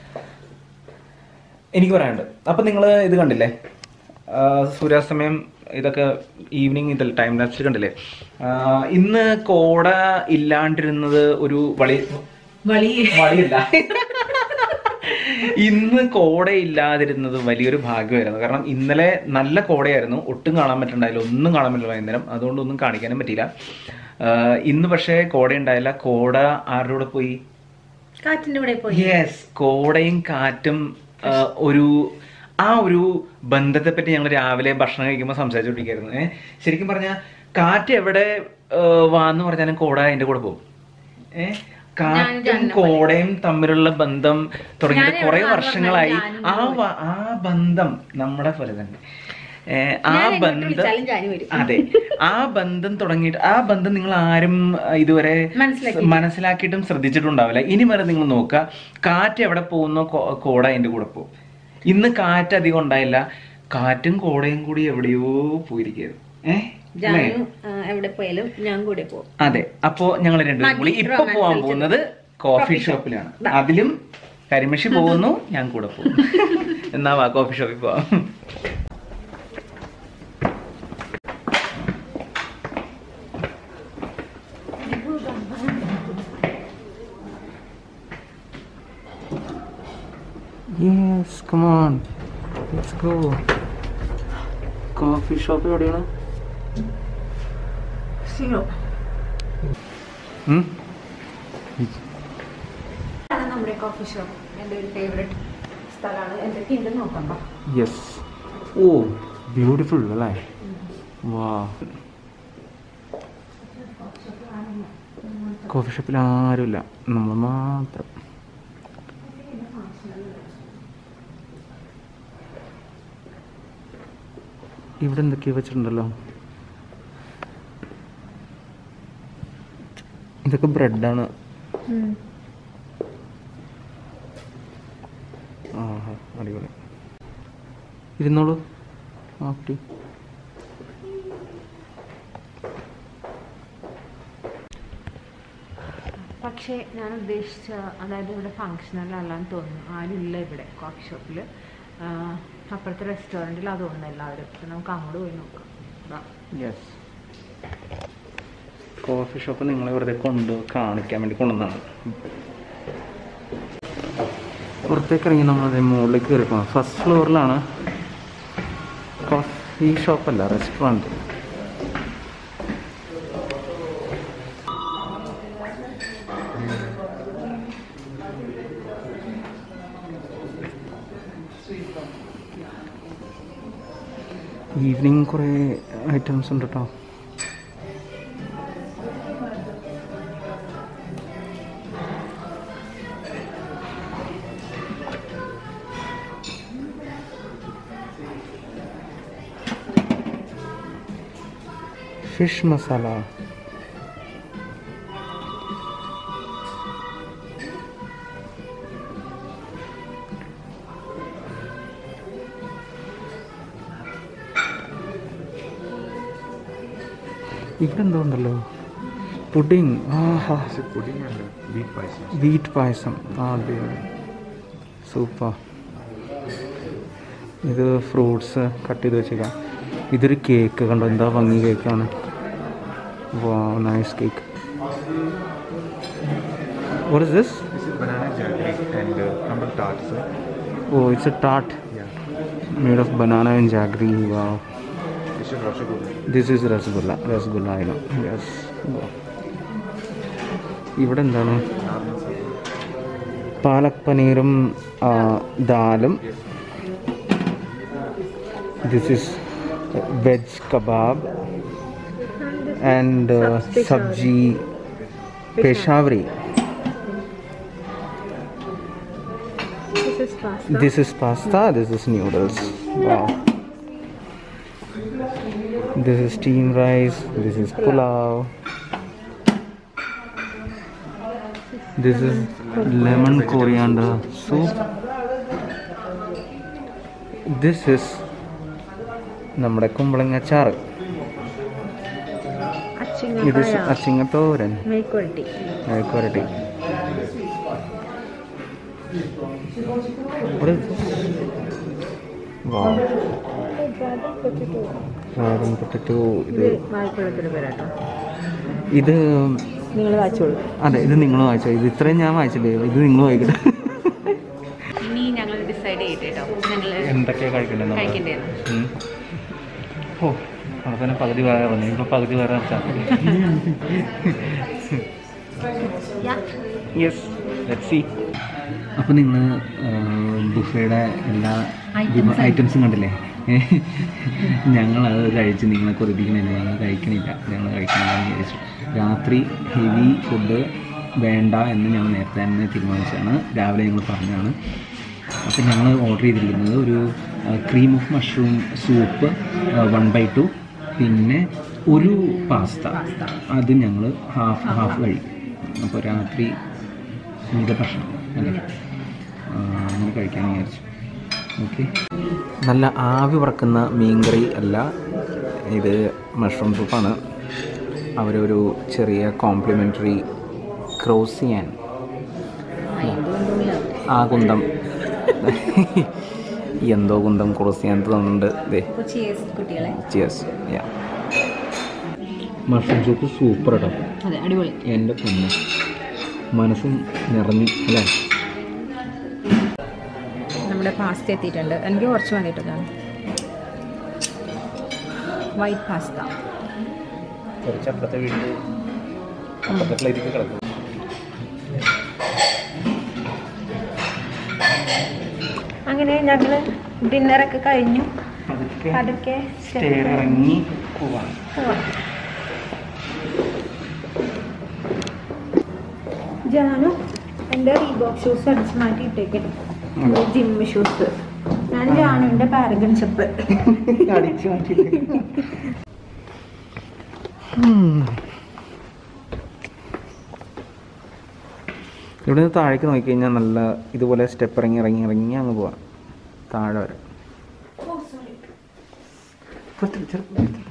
[SPEAKER 2] എനിക്ക് പറയാനുണ്ട് അപ്പം നിങ്ങൾ ഇത് കണ്ടില്ലേ ആ, സൂര്യാസ്തമയം ഇതൊക്കെ ഈവനിങ് ഇതിൽ ടൈം ലാപ്സ് കണ്ടില്ലേ ആ, ഇന്ന് കോട ഇല്ലാണ്ടിരുന്നത് ഒരു വളി
[SPEAKER 1] വളി
[SPEAKER 2] വഴിയില്ല ഇന്ന് കോട ഇല്ലാതിരുന്നത് വലിയൊരു ഭാഗ്യമായിരുന്നു കാരണം ഇന്നലെ നല്ല കോടയായിരുന്നു ഒട്ടും കാണാൻ പറ്റുന്നുണ്ടായില്ല ഒന്നും കാണാൻ പറ്റില്ല വൈകുന്നേരം അതുകൊണ്ട് ഒന്നും കാണിക്കാനും പറ്റിയില്ല ആഹ് ഇന്ന് പക്ഷേ കോട ഉണ്ടായില്ല കോട ആരുടെ കൂടെ പോയി
[SPEAKER 1] കാറ്റിന്റെ ഇവിടെ പോയി
[SPEAKER 2] യെസ് കോടയും കാറ്റും ആഹ് ഒരു ആ ഒരു ബന്ധത്തെ പറ്റി ഞങ്ങൾ രാവിലെ ഭക്ഷണം കഴിക്കുമ്പോൾ സംസാരിച്ചുകൊണ്ടിരിക്കുകയായിരുന്നു ഏഹ് ശരിക്കും പറഞ്ഞാൽ കാറ്റ് എവിടെ ഏഹ്, വാന്ന് പറഞ്ഞാലും കോട അതിന്റെ കൂടെ പോകും ഏഹ് കാറ്റും കോടയും തമ്മിലുള്ള ബന്ധം തുടങ്ങിയിട്ട് കുറെ വർഷങ്ങളായി ആ വ- ആ ബന്ധം നമ്മളെ പോലെ തന്നെ ഏഹ്, ആ ബന്ധം അതെ ആ ബന്ധം തുടങ്ങിയിട്ട് ആ ബന്ധം നിങ്ങൾ ആരും അഹ്, ഇതുവരെ മനസ്സിലാക്കിയിട്ടും ശ്രദ്ധിച്ചിട്ടുണ്ടാവില്ല ഇനി വരെ നിങ്ങൾ നോക്കുക കാറ്റ് എവിടെ പോകുന്നോ കോ- കോട അതിന്റെ കൂടെ പോകും ഇന്ന് കാറ്റ് അധികം ഉണ്ടായില്ല കാറ്റും കോടയും കൂടി എവിടെയോ പോയിരിക്കുകയായിരുന്നു ഏഹ് അല്ലേ?
[SPEAKER 1] എവിടെ പോയാലും ഞാൻ കൂടെ പോകും
[SPEAKER 2] അതെ അപ്പോ ഞങ്ങൾ രണ്ടുപേരും കൂടി ഇപ്പൊ പോവാൻ പോകുന്നത് കോഫി ഷോപ്പിലാണ് അതിലും കരിമഷി പോകുന്നു ഞാൻ കൂടെ പോകും എന്നാ വാ കോഫി ഷോപ്പിൽ പോവാം yes come on let's go coffee shop എവിടെയാണ്
[SPEAKER 1] സീറോ
[SPEAKER 2] ഉം?
[SPEAKER 1] ആണ് നമ്മുടെ കോഫി ഷോപ്പ് എൻ്റെ ഒരു ഫേവറേറ്റ് സ്ഥലമാണ് എന്തൊക്കെ ഉണ്ട് നോക്കാം വാ.
[SPEAKER 2] യെസ് ഓ ബ്യൂട്ടിഫുൾ അല്ലേ വാ കോഫി ഷോപ്പിൽ ആരുമില്ല നമ്മൾ മാത്രം ഇവിടെ എന്തൊക്കെയോ വെച്ചിട്ടുണ്ടല്ലോ ഇതൊക്കെ ബ്രെഡാണ് ആഹാ അടിപൊളി ഇരുന്നോളൂ ആ കുട്ടി
[SPEAKER 1] പക്ഷേ ഞാൻ ഉദ്ദേശിച്ച അതായത് ഇവിടെ ഫങ്ഷനല്ലാന്ന് തോന്നുന്നു ആരുമില്ല ഇവിടെ കോഫി ഷോപ്പിൽ അപ്പുറത്തെ റെസ്റ്റോറൻറ്റിൽ അതൊന്നും എല്ലാവരും അപ്പം നമുക്ക് അങ്ങോട്ട് പോയി നോക്കാം വാ.
[SPEAKER 2] യെസ് കോഫി ഷോപ്പ് നിങ്ങളെ വെറുതെ കൊണ്ട് കാണിക്കാൻ വേണ്ടി കൊണ്ടുവന്നാണ് പുറത്തേക്ക് ഇറങ്ങി നമ്മളത് മുകളിലേക്ക് കയറി പോകണം ഫസ്റ്റ് ഫ്ലോറിലാണ് കോഫി ഷോപ്പല്ല റെസ്റ്റോറൻറ്റ് ഈവനിങ് കുറേ ഐറ്റംസ് ഉണ്ട് കേട്ടോ ഫിഷ് മസാല ഇവിടെ എന്തോ ഉണ്ടല്ലോ പുഡിങ് ആഹാ വീറ്റ് പായസം ആ അതെ സൂപ്പർ ഇത് ഫ്രൂട്ട്സ് കട്ട് ചെയ്ത് വെച്ചേക്കാം ഇതൊരു കേക്ക് കണ്ടോ എന്താ ഭംഗി കേക്കാണ് വാ nice cake what is this
[SPEAKER 3] This is banana jaggery and uh, crumble tarts. Sir.
[SPEAKER 2] Oh it's a tart
[SPEAKER 3] Yeah.
[SPEAKER 2] Made of banana and jaggery വാ
[SPEAKER 3] This is rasgulla.
[SPEAKER 2] This is rasgulla rasgulla ആയിരുന്നു യെസ് ഇവിടെ എന്താണ് പാലക് പനീറും ആ, ദാലും this is veg kebab and sabzi peshawari
[SPEAKER 1] This is pasta.
[SPEAKER 2] This is pasta, this is noodles. Wow. This is steamed rice, this is pulao. This is lemon coriander soup. This is നമ്മുടെ കുമ്പളങ്ങ ചാറ് ഇത്
[SPEAKER 1] അച്ചിങ്ങക്കായ
[SPEAKER 2] അച്ചിങ്ങത്തോരൻ
[SPEAKER 1] മേക്കുവരട്ടി
[SPEAKER 2] മെഴുക്കുവരട്ടി What is this? Wow. Dragon potato. ഇത്
[SPEAKER 1] ഇത് വാഴപ്പഴത്തിൻ്റെ പേരാട്ടോ
[SPEAKER 2] ഇത്
[SPEAKER 1] നിങ്ങൾ വായിച്ചോളൂ
[SPEAKER 2] അതെ ഇത് നിങ്ങൾ വായിച്ചോ ഇത് ഇത്രയും ഞാൻ വായിച്ചില്ലേ ഇത് നിങ്ങൾ വായിക്കട്ടെ
[SPEAKER 1] ഇനി ഞങ്ങൾ ഡിസൈഡ് ചെയ്തിട്ട് കേട്ടോ ഞങ്ങൾ
[SPEAKER 2] എന്തൊക്കെയാ കഴിക്കണ്ടേ നമ്മൾ
[SPEAKER 1] കഴിക്കേണ്ടത്
[SPEAKER 2] ഉം. ഓ അവിടെ തന്നെ പകുതി വേറെ പറഞ്ഞു ഇപ്പൊ പകുതി വേറെ യെസ് ലെറ്റ് സി അപ്പോൾ നിങ്ങൾ ബുഫയുടെ എല്ലാ ഐറ്റംസും കണ്ടില്ലേ ഞങ്ങൾ അത് കഴിച്ച് നിങ്ങളെ കൊതിപ്പിക്കണില്ല ഞങ്ങൾ കഴിക്കണില്ല ഞങ്ങൾ കഴിക്കണില്ലെന്ന് വിചാരിച്ചു രാത്രി ഹെവി ഫുഡ് വേണ്ട എന്ന് ഞങ്ങൾ നേരത്തെ തന്നെ തീരുമാനിച്ചതാണ് രാവിലെ ഞങ്ങൾ പറഞ്ഞതാണ് അപ്പം ഞങ്ങൾ ഓർഡർ ചെയ്തിരിക്കുന്നത് ഒരു cream of mushroom soup one by two പിന്നെ ഒരു പാസ്ത അത് ഞങ്ങൾ ഹാഫ് ഹാഫ് കഴിക്കും അപ്പോൾ രാത്രി മിത ഭക്ഷണം അല്ലേ ആ, അങ്ങനെ കഴിക്കാൻ വിചാരിച്ചു ഓക്കെ നല്ല ആവി പറക്കുന്ന മീൻകറി അല്ല ഇത് മഷ്റൂം സൂപ്പാണ് അവരൊരു ചെറിയ കോംപ്ലിമെൻ്ററി ക്രോസ് ചെയ്യാൻ ആ കുന്തം എന്തോ കുന്തം ക്രോസ് ചെയ്യാൻ തോന്നുന്നുണ്ട് ദേ
[SPEAKER 1] കുട്ടികളെ
[SPEAKER 2] cheers yeah mushroom soup super കേട്ടോ
[SPEAKER 1] അതെ അടിപൊളി
[SPEAKER 2] എൻ്റെ പൊന്ന് മനസ്സും നിറഞ്ഞു അല്ലേ
[SPEAKER 1] നമ്മുടെ പാസ്ത എത്തിയിട്ടുണ്ട് എനിക്ക് കുറച്ച് മതി കേട്ടോ ഞാൻ വൈറ്റ് പാസ്ത
[SPEAKER 2] കുറച്ച് അപ്പുറത്തെ വീട്ടിൽ അപ്പുറത്തെ പ്ലേറ്റിൽ കിടക്കും
[SPEAKER 1] അങ്ങനെ ഞങ്ങൾ ഡിന്നറൊക്കെ കഴിഞ്ഞു
[SPEAKER 2] അതൊക്കെ
[SPEAKER 1] അതൊക്കെ
[SPEAKER 2] സ്റ്റെയർ ഇറങ്ങി പോവാം
[SPEAKER 1] ജാനു എൻ്റെ റീബോക്ക് ഷൂസ് അടിച്ച് മാറ്റി ഇട്ടേക്കട്ടെ എൻ്റെ ജിം ഷൂസ് ഞാൻ ജാനുവിൻ്റെ പാരഗൺ ചെപ്പ്
[SPEAKER 2] അടിച്ചു മാറ്റില്ല ഇവിടെ നിന്ന് താഴേക്ക് നോക്കിക്കഴിഞ്ഞാൽ നല്ല ഇതുപോലെ സ്റ്റെപ്പ് ഇറങ്ങി ഇറങ്ങി ഇറങ്ങി അങ്ങ് പോവാം താഴെ വരെ പുറത്ത് ചെറുപ്പം പുറത്ത്.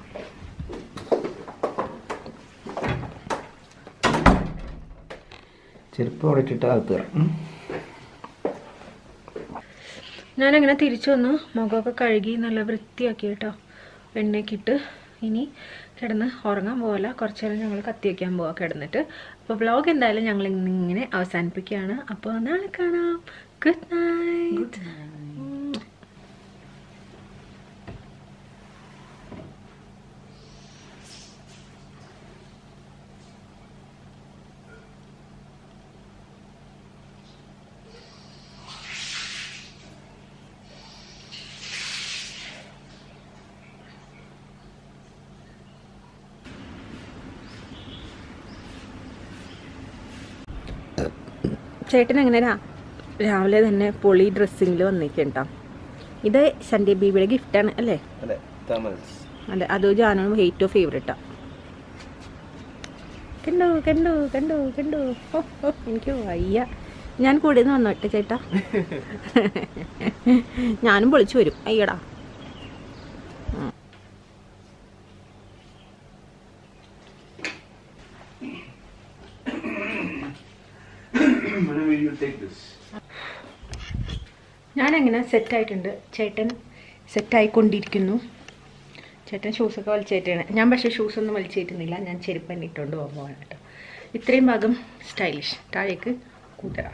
[SPEAKER 2] ചെരുപ്പ് അവിടെ ഇട്ടിട്ട് അകത്ത് കയറാം ഉം.
[SPEAKER 1] ഞാനങ്ങനെ തിരിച്ചു വന്നു മുഖമൊക്കെ കഴുകി നല്ല വൃത്തിയാക്കി കേട്ടോ എണ്ണയൊക്കെ ഇട്ട് ഇനി കിടന്ന് ഉറങ്ങാൻ പോകല കുറച്ച് നേരം ഞങ്ങൾ കത്തി വയ്ക്കാൻ പോവാം കിടന്നിട്ട് അപ്പോൾ വ്ളോഗ് എന്തായാലും ഞങ്ങൾ ഇങ്ങനെ അവസാനിപ്പിക്കുകയാണ് അപ്പോൾ നാളെ കാണാം ഗുഡ് നൈറ്റ് ചേട്ടൻ എങ്ങനെ രാ രാവിലെ തന്നെ പൊളി ഡ്രസ്സിങ്ങിൽ വന്നിരിക്കട്ടോ ഇത് സന്ധ്യ ബീബിയുടെ ഗിഫ്റ്റാണ് അല്ലേ
[SPEAKER 2] അതെ തമൽസ്
[SPEAKER 1] അതെ അത് ജാനും ഏറ്റവും ഫേവറേറ്റാ കണ്ടു കണ്ടു കണ്ടു കണ്ടു ഓ ഓ എനിക്ക് വയ്യ ഞാൻ കൂടെ നിന്ന് വന്നോട്ടെ ചേട്ടാ ഞാനും പൊളിച്ചു വരും അയ്യടാ ഞാനങ്ങനെ സെറ്റായിട്ടുണ്ട് ചേട്ടൻ സെറ്റായിക്കൊണ്ടിരിക്കുന്നു ചേട്ടൻ ഷൂസൊക്കെ വലിച്ചേറ്റാണ് ഞാൻ പക്ഷേ ഷൂസൊന്നും വലിച്ചേറ്റുന്നില്ല ഞാൻ ചെരുപ്പ് തന്നെ ഇട്ടുകൊണ്ട് പോകുമ്പോഴാണ് കേട്ടോ ഇത്രയും ഭാഗം സ്റ്റൈലിഷ് താഴേക്ക് കൂതറ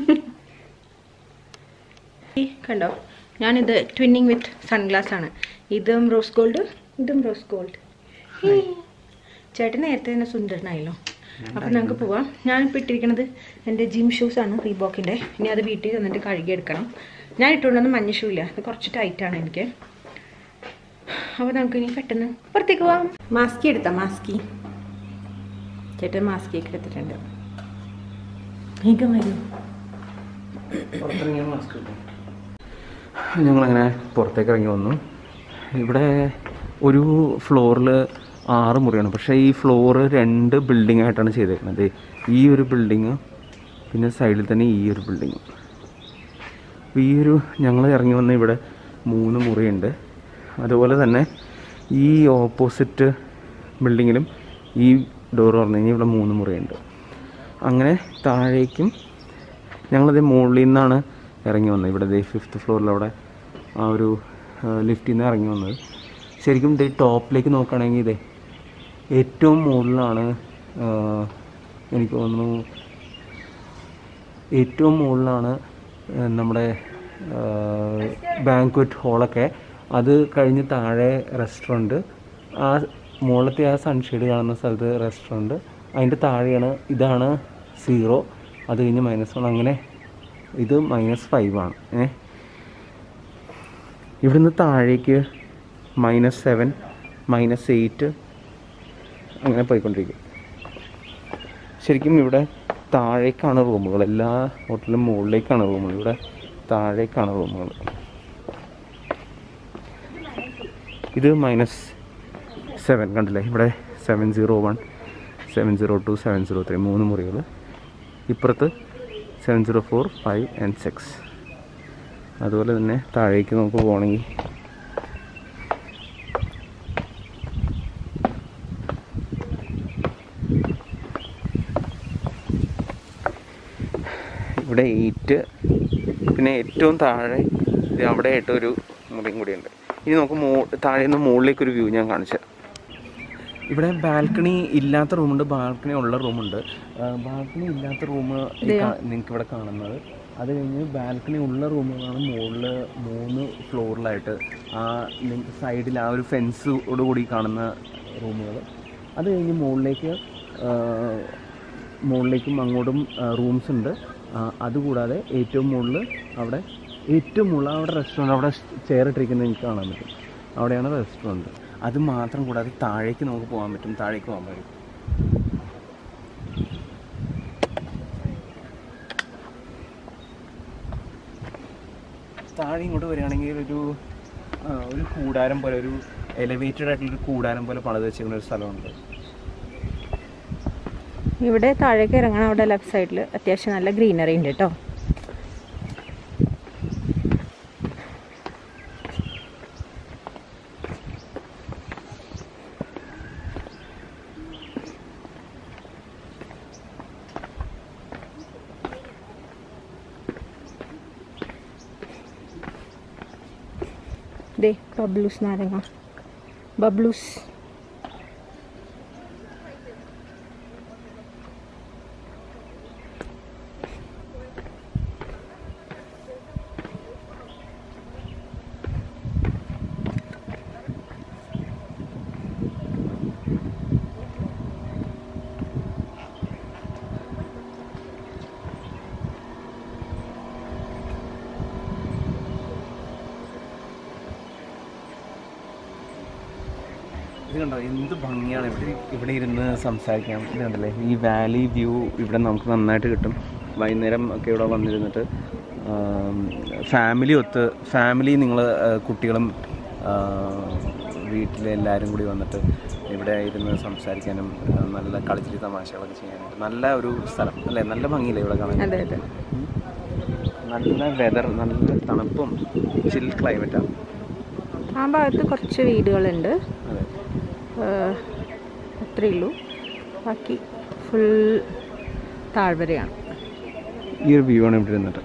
[SPEAKER 1] ഈ കണ്ടോ ഞാനിത് ട്വിന്നിങ് വിത്ത് സൺഗ്ലാസ് ആണ് ഇതും റോസ് ഗോൾഡ് ഇതും റോസ് ഗോൾഡ് ചേട്ടൻ നേരത്തെ തന്നെ സുന്ദരനായല്ലോ അപ്പം നമുക്ക് പോവാം ഞാനിപ്പോൾ ഇട്ടിരിക്കുന്നത് എൻ്റെ ജിം ഷൂസാണ് റീബോക്കിൻ്റെ ഇനി അത് വീട്ടിൽ വന്നിട്ട് കഴുകിയെടുക്കണം ഞാൻ ഇട്ടുകൊണ്ടൊന്നും മഞ്ഞ ഷൂ ഇല്ല അത് കുറച്ച് ടൈറ്റാണ് എനിക്ക് അപ്പോൾ നമുക്ക് ഇനി പെട്ടെന്ന് പുറത്തേക്ക് പോവാം മാസ്കി എടുത്താ മാസ്കി ചേട്ടൻ മാസ്കി ഒക്കെ എടുത്തിട്ടുണ്ട് വേഗം വരൂ
[SPEAKER 2] ഞങ്ങളങ്ങനെ പുറത്തേക്ക് ഇറങ്ങി വന്നു ഇവിടെ ഒരു ഫ്ലോറിൽ ആറ് മുറിയാണ് പക്ഷേ ഈ ഫ്ലോറ് രണ്ട് ബിൽഡിംഗ് ആയിട്ടാണ് ചെയ്തേക്കുന്നത് ഈ ഒരു ബിൽഡിങ് പിന്നെ സൈഡിൽ തന്നെ ഈ ഒരു ബിൽഡിങ് അപ്പോൾ ഈ ഒരു ഞങ്ങൾ ഇറങ്ങി വന്ന ഇവിടെ മൂന്ന് മുറിയുണ്ട് അതുപോലെ തന്നെ ഈ ഓപ്പോസിറ്റ് ബിൽഡിങ്ങിലും ഈ ഡോർ തുറന്നു കഴിഞ്ഞാൽ ഇവിടെ മൂന്ന് മുറിയുണ്ട് അങ്ങനെ താഴേക്കും ഞങ്ങളത് മുകളിൽ നിന്നാണ് ഇറങ്ങി വന്നത് ഇവിടെ ദേ ഫിഫ്ത്ത് ഫ്ലോറിൽ അവിടെ ആ ഒരു ലിഫ്റ്റിൽ നിന്ന് ഇറങ്ങി വന്നത് ശരിക്കും ദേ ടോപ്പിലേക്ക് നോക്കുകയാണെങ്കിൽ ഇതേ ഏറ്റവും മുകളിലാണ് ആ, എനിക്ക് തോന്നുന്നു ഏറ്റവും മുകളിലാണ് ആ, നമ്മുടെ ബാങ്ക്വറ്റ് ഹോളൊക്കെ അത് കഴിഞ്ഞ് താഴെ റെസ്റ്റോറൻറ്റ് ആ മുകളിലത്തെ ആ സൺഷെയ്ഡ് കാണുന്ന സ്ഥലത്ത് റെസ്റ്റോറൻറ്റ് അതിൻ്റെ താഴെയാണ് ഇതാണ് സീറോ അത് കഴിഞ്ഞ് മൈനസ് വൺ അങ്ങനെ ഇത് മൈനസ് ഫൈവ് ആണ് ഏ ഇവിടുന്ന് താഴേക്ക് മൈനസ് സെവൻ മൈനസ് എയ്റ്റ് അങ്ങനെ പോയിക്കൊണ്ടിരിക്കും ശരിക്കും ഇവിടെ താഴേക്കാണ് റൂമുകൾ എല്ലാ ഹോട്ടലിലും മുകളിലേക്കാണ് റൂമുകൾ ഇവിടെ താഴേക്കാണ് റൂമുകൾ ഇത് മൈനസ് സെവൻ കണ്ടില്ലേ ഇവിടെ seven zero one seven zero two seven zero three മൂന്ന് മുറികൾ ഇപ്പുറത്ത് seven zero four five and six അതുപോലെ തന്നെ താഴേക്ക് നമുക്ക് പോകണമെങ്കിൽ ഇവിടെ എയ്റ്റ് പിന്നെ ഏറ്റവും താഴെ ഇത് അവിടെ ആയിട്ട് ഒരു മുറിയും കൂടിയുണ്ട് ഇനി നമുക്ക് മോ താഴെ നിന്ന് മുകളിലേക്ക് ഒരു വ്യൂ ഞാൻ കാണിച്ചു തരാം. ഇവിടെ ബാൽക്കണി ഇല്ലാത്ത റൂമുണ്ട് ബാൽക്കണി ഉള്ള റൂമുണ്ട് ബാൽക്കണി ഇല്ലാത്ത റൂം നിങ്ങൾക്ക് ഇവിടെ കാണുന്നത് അത് കഴിഞ്ഞ് ബാൽക്കണി ഉള്ള റൂമുകളാണ് മുകളിൽ മൂന്ന് ഫ്ലോറിലായിട്ട് ആ സൈഡിൽ ആ ഒരു ഫെൻസോട് കൂടി കാണുന്ന റൂമുകൾ അത് കഴിഞ്ഞ് മുകളിലേക്ക് ആ, മുകളിലേക്കും അങ്ങോട്ടും റൂംസ് ഉണ്ട് ആ, അതുകൂടാതെ ഏറ്റവും മുകളിൽ അവിടെ ഏറ്റവും മുകളിൽ അവിടെ റെസ്റ്റോറൻറ്റ് അവിടെ ചെയർ ഇട്ടിരിക്കുന്നത് എനിക്ക് കാണാൻ പറ്റും അവിടെയാണ് റെസ്റ്റോറൻറ്റ് അത് മാത്രം കൂടാതെ താഴേക്ക് നമുക്ക് പോകാൻ പറ്റും താഴേക്ക് പോകാൻ പറ്റും താഴെ ഇങ്ങോട്ട് വരികയാണെങ്കിൽ ഒരു ആ, ഒരു കൂടാരം പോലെ ഒരു എലിവേറ്റഡ് ആയിട്ടുള്ള ഒരു കൂടാരം പോലെ പണിത് വെച്ചിരിക്കുന്ന ഒരു സ്ഥലമുണ്ട്
[SPEAKER 1] ഇവിടെ താഴേക്ക് ഇറങ്ങണം അവിടെ ലെഫ്റ്റ് സൈഡിൽ അത്യാവശ്യം നല്ല ഗ്രീനറി ഉണ്ട് കേട്ടോ ദേ ബബ്ലൂസ് നാരങ്ങ ബബ്ലൂസ്
[SPEAKER 2] ഇത് കണ്ടോ എന്ത് ഭംഗിയാണ് ഇവിടെ ഇവിടെ ഇരുന്ന് സംസാരിക്കാം ഇത് കണ്ടല്ലേ ഈ വാലി വ്യൂ ഇവിടെ നമുക്ക് നന്നായിട്ട് കിട്ടും വൈകുന്നേരം ഒക്കെ ഇവിടെ വന്നിരുന്നിട്ട് ഫാമിലി ഒത്ത് ഫാമിലി നിങ്ങൾ കുട്ടികളും വീട്ടിലെ എല്ലാവരും കൂടി വന്നിട്ട് ഇവിടെ ഇരുന്ന് സംസാരിക്കാനും ആ, നല്ല കളിച്ചിരി തമാശകളൊക്കെ ചെയ്യാനായിട്ട് നല്ല ഒരു സ്ഥലം അല്ലേ നല്ല ഭംഗിയില്ലേ ഇവിടെ കാണാൻ
[SPEAKER 1] അതെ അതെ
[SPEAKER 2] നല്ല വെതർ നല്ല തണുപ്പും ചിൽ ക്ലൈമറ്റാണ്
[SPEAKER 1] ആ ഭാഗത്ത് കുറച്ച് വീടുകളുണ്ട്
[SPEAKER 2] അതെ
[SPEAKER 1] ഏഹ് അത്രയേ ഉള്ളൂ ബാക്കി ഫുൾ താഴ്വരയാണ്
[SPEAKER 2] ഈ ഒരു വ്യൂ ആണ് ഇവിടെ ഇരുന്നിട്ട്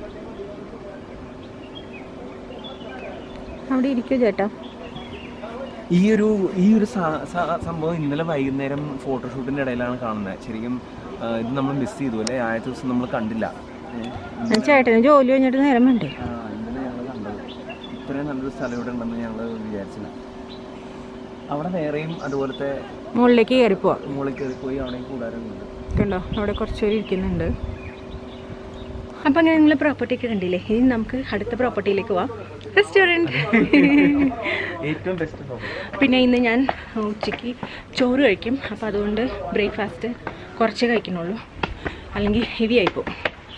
[SPEAKER 1] അവിടെ ഇരിക്കൂ ചേട്ടാ
[SPEAKER 2] ഈ ഒരു ഈ ഒരു സ- സ- സംഭവം ഇന്നലെ വൈകുന്നേരം ഫോട്ടോഷൂട്ടിന്റെ ഇടയിലാണ് കാണുന്നത് ശരിക്കും ആ, ഇത് നമ്മൾ മിസ് ചെയ്തു അല്ലേ ആദ്യത്തെ ദിവസം നമ്മൾ കണ്ടില്ല ഉം.
[SPEAKER 1] ഞാൻ ചേട്ടന് ജോലി കഴിഞ്ഞിട്ട് നേരം വേണ്ടേ
[SPEAKER 2] ആ, ഇന്നലെ ഞങ്ങൾ കണ്ടത് ഇത്രയും നല്ലൊരു സ്ഥലം ഇവിടെ ഉണ്ടെന്ന് ഞങ്ങൾ വിചാരിച്ചില്ല അവിടെ വേറെയും അതുപോലത്തെ
[SPEAKER 1] മുകളിലേക്ക് കയറി പോവാം
[SPEAKER 2] മുകളിൽ കയറി പോയി അവിടെയും കൂടാരങ്ങളുണ്ട്
[SPEAKER 1] കണ്ടോ അവിടെ കുറച്ച് പേര് ഇരിക്കുന്നുണ്ട് അപ്പം അങ്ങനെ നിങ്ങൾ പ്രോപ്പർട്ടി ഒക്കെ കണ്ടില്ലേ ഇനി നമുക്ക് അടുത്ത പ്രോപ്പർട്ടിയിലേക്ക് പോവാം റെസ്റ്റോറൻറ്റ്
[SPEAKER 2] ഏറ്റവും ബെസ്റ്റ്
[SPEAKER 1] പിന്നെ ഇന്ന് ഞാൻ ഉച്ചയ്ക്ക് ചോറ് കഴിക്കും അപ്പോൾ അതുകൊണ്ട് ബ്രേക്ക്ഫാസ്റ്റ് കുറച്ച് കഴിക്കണുള്ളൂ അല്ലെങ്കിൽ ഹെവി ആയിപ്പോവും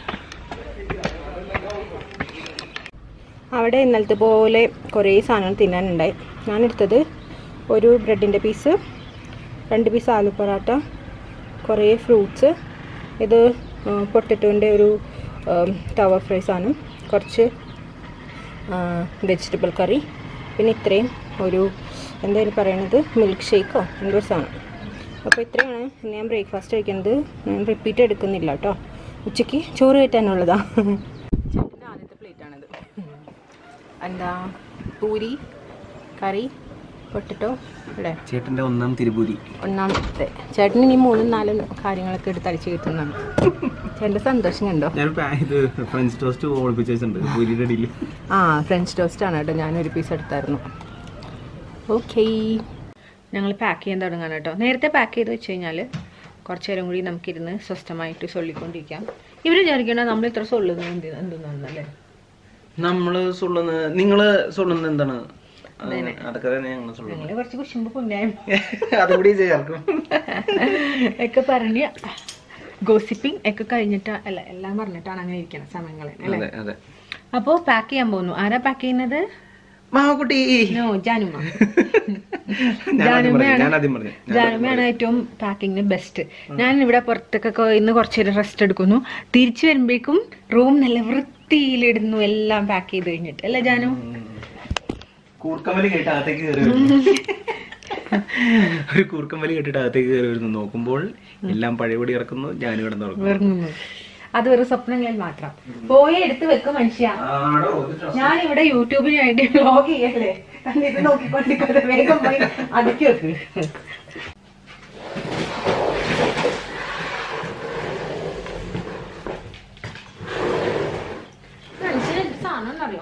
[SPEAKER 1] അവിടെ ഇന്നലത്തെ പോലെ കുറേ സാധനങ്ങൾ തിന്നാനുണ്ടായി ഞാനെടുത്തത് ഒരു ബ്രെഡിൻ്റെ പീസ് രണ്ട് പീസ് ആലു പൊറാട്ട കുറേ ഫ്രൂട്ട്സ് ഇത് പൊട്ടറ്റോൻ്റെ ഒരു തവ ഫ്രൈ സാധനം കുറച്ച് വെജിറ്റബിൾ കറി പിന്നെ ഇത്രയും ഒരു എന്തായാലും പറയണത് മിൽക്ക് ഷേക്കോ എന്തോ ഒരു സാധനം അപ്പോൾ ഇത്രയാണ് ഇന്ന് ഞാൻ ബ്രേക്ക്ഫാസ്റ്റ് കഴിക്കുന്നത് ഞാൻ റിപ്പീറ്റ് എടുക്കുന്നില്ല കേട്ടോ ഉച്ചയ്ക്ക് ചോറ് കയറ്റാനുള്ളതാ ചേട്ടൻ്റെ ആദ്യത്തെ പ്ലേറ്റാണിത് എന്താ പൂരി കറി പൊട്ടറ്റോ അല്ലേ
[SPEAKER 2] ചേട്ടൻ്റെ ഒന്നാം തിരുപൂരി
[SPEAKER 1] ഒന്നാമത്തെ ചേട്ടൻ ഇനി മൂന്നും നാലും കാര്യങ്ങളൊക്കെ എടുത്ത് അടിച്ച് കിട്ടുന്നതാണ് ചേട്ടൻ്റെ സന്തോഷം കണ്ടോ
[SPEAKER 2] ഞാൻ ഇത് ഫ്രഞ്ച് ടോസ്റ്റ് ഓളിപ്പിച്ച് വെച്ചിട്ടുണ്ട് പൂരിയുടെ ഇടയിൽ
[SPEAKER 1] ആ ഫ്രഞ്ച് ടോസ്റ്റ് ആണ് കേട്ടോ ഞാനൊരു പീസ് എടുത്തായിരുന്നു ഓക്കേ ഞങ്ങൾ പാക്ക് ചെയ്യാൻ തുടങ്ങാൻ കേട്ടോ നേരത്തെ പാക്ക് ചെയ്ത് വെച്ച് കഴിഞ്ഞാൽ കുറച്ച് നേരം കൂടി നമുക്കിരുന്ന് സ്വസ്ഥമായിട്ട് ചൊല്ലിക്കൊണ്ടിരിക്കാം ഇവർ വിചാരിക്കണ നമ്മൾ ഇത്ര സൊള്ളുന്നത് എന്ത് എന്തെന്നാണല്ലേ
[SPEAKER 2] നമ്മള് സുള്ളുന്ന നിങ്ങള് സുള്ളുന്ന എന്താണ് അങ്ങനെ, അതൊക്കെ തന്നെ ഞങ്ങൾ സുള്ളുന്നത്
[SPEAKER 1] ഞങ്ങള് കുറച്ച് കുശുമ്പ് പുണ്യം
[SPEAKER 2] അതുകൂടി ചേർക്കും
[SPEAKER 1] ഒക്കെ പറഞ്ഞ് ഗോസിപ്പിംഗ് ഒക്കെ കഴിഞ്ഞിട്ട് അല്ല എല്ലാം പറഞ്ഞിട്ടാണ് അങ്ങനെ ഇരിക്കണം സമയങ്ങളിൽ അല്ലേ
[SPEAKER 2] അതെ അതെ
[SPEAKER 1] അപ്പോ പാക്ക് ചെയ്യാൻ പോകുന്നു ആരാ പാക്ക് ചെയ്യുന്നത്
[SPEAKER 2] മാവക്കുട്ടി
[SPEAKER 1] നോ ജാനുമ
[SPEAKER 2] ഞാൻ ആദ്യം പറഞ്ഞു, ഞാൻ ആദ്യം പറഞ്ഞു
[SPEAKER 1] ജാനുമയാണ് ഏറ്റവും പാക്കിങ്ങിന് ബെസ്റ്റ് ഞാൻ ഇവിടെ പുറത്തൊക്കെ ഇന്ന് കുറച്ച് നേരം റെസ്റ്റ് എടുക്കുന്നു തിരിച്ചു വരുമ്പോഴേക്കും റൂം നല്ല വൃത്തിയിലിടുന്നു എല്ലാം പാക്ക് ചെയ്ത് കഴിഞ്ഞിട്ട് അല്ലേ ജാനു
[SPEAKER 2] കൂർക്കമ്പലി കേട്ട് അകത്തേക്ക് കയറി വരുന്നു ഒരു കൂർക്കമ്പലി കേട്ടിട്ട് അകത്തേക്ക് കയറി വരുന്നു നോക്കുമ്പോൾ എല്ലാം പഴയപടി ഇറക്കുന്നു ഞാൻ കിടന്ന് ഉറങ്ങുന്നു.
[SPEAKER 1] ഉറങ്ങുന്നു അത് ഒരു സ്വപ്നങ്ങളിൽ മാത്രം പോയി എടുത്ത് വെക്കും മനുഷ്യ
[SPEAKER 2] ആടോ, ഇത്
[SPEAKER 1] ഞാൻ ഇവിടെ യൂട്യൂബിന് വേണ്ടി വ്ലോഗ് ചെയ്യല്ലേ ഇത് നോക്കിക്കൊണ്ടിരിക്കുന്നത് വേഗം പോയി അടുക്കി വെക്ക് മനുഷ്യന് എന്ത് സാധനം എന്നറിയോ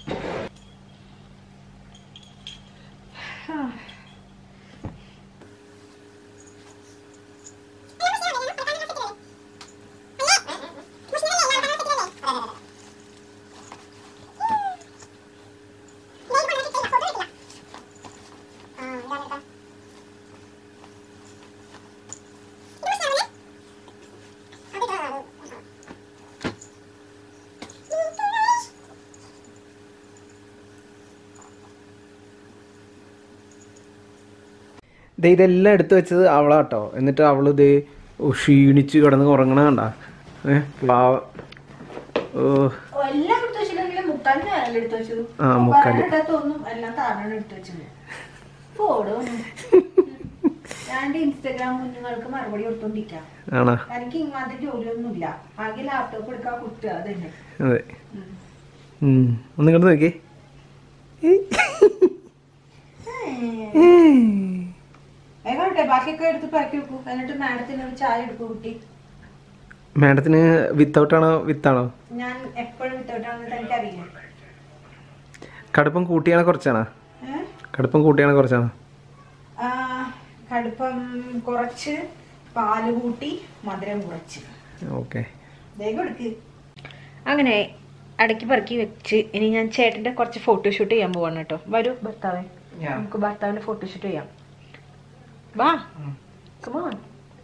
[SPEAKER 2] ദേ ഇതെല്ലാം എടുത്തു വെച്ചത് അവളാട്ടോ എന്നിട്ട് അവള് ദേ ഓ, ക്ഷീണിച്ച് കിടന്ന് ഉറങ്ങണ കണ്ട ഏ പാവ ഓ
[SPEAKER 1] എല്ലാം എടുത്തു വെച്ചിട്ടുണ്ടെങ്കിലും മുക്കാലിന് വേല എടുത്തു വെച്ചു
[SPEAKER 2] ആ, മുക്കാല്.
[SPEAKER 1] ഒന്നും എല്ലാം താഴെ എടുത്തു വെച്ചു പോടും രണ്ട് ഇൻസ്റ്റഗ്രാം കുഞ്ഞുങ്ങൾക്ക് മറുപടി കൊടുത്തോണ്ടിരിക്കാം
[SPEAKER 2] ആണോ
[SPEAKER 1] എനിക്ക് ഇങ്ങനത്തെ ജോലിയൊന്നുമില്ല ആകെ ലാപ്ടോപ്പ് എടുക്കാൻ കുട്ടുക അതന്നെ
[SPEAKER 2] അതെ ഉം. ഒന്ന് ഇങ്ങോട്ട് നോക്കി
[SPEAKER 1] ഏകോട്ടെ ബാക്കിയൊക്കെ എടുത്ത് പാക്കി വെക്കൂ എന്നിട്ട് മാഡത്തിന് ഒരു ചായ എടുക്കൂ കുട്ടി
[SPEAKER 2] മാഡത്തിന് വിത്തൗട്ടാണോ വിത്താണോ
[SPEAKER 1] ഞാൻ എപ്പോഴും വിത്തോട്ടാണെന്ന് എനിക്കറിയില്ല
[SPEAKER 2] കടുപ്പം കൂട്ടിയാണോ കുറച്ചാണോ
[SPEAKER 1] ഏഹ്
[SPEAKER 2] കടുപ്പം കൂട്ടിയാണോ കുറച്ചാണോ
[SPEAKER 1] ആ, കടുപ്പം കുറച്ച് പാല് കൂട്ടി മധുരം കുറച്ച്
[SPEAKER 2] ഓക്കെ
[SPEAKER 1] വേഗം എടുക്ക് അങ്ങനെ അടക്കി പറക്കി വെച്ച് ഇനി ഞാൻ ചേട്ടന്റെ കുറച്ച് ഫോട്ടോഷൂട്ട് ചെയ്യാൻ പോവാണ് കേട്ടോ വരൂ ഭർത്താവേ
[SPEAKER 2] Yeah.
[SPEAKER 1] നമുക്ക് ഭർത്താവിന്റെ ഫോട്ടോഷൂട്ട് ചെയ്യാം വാ കമോൺ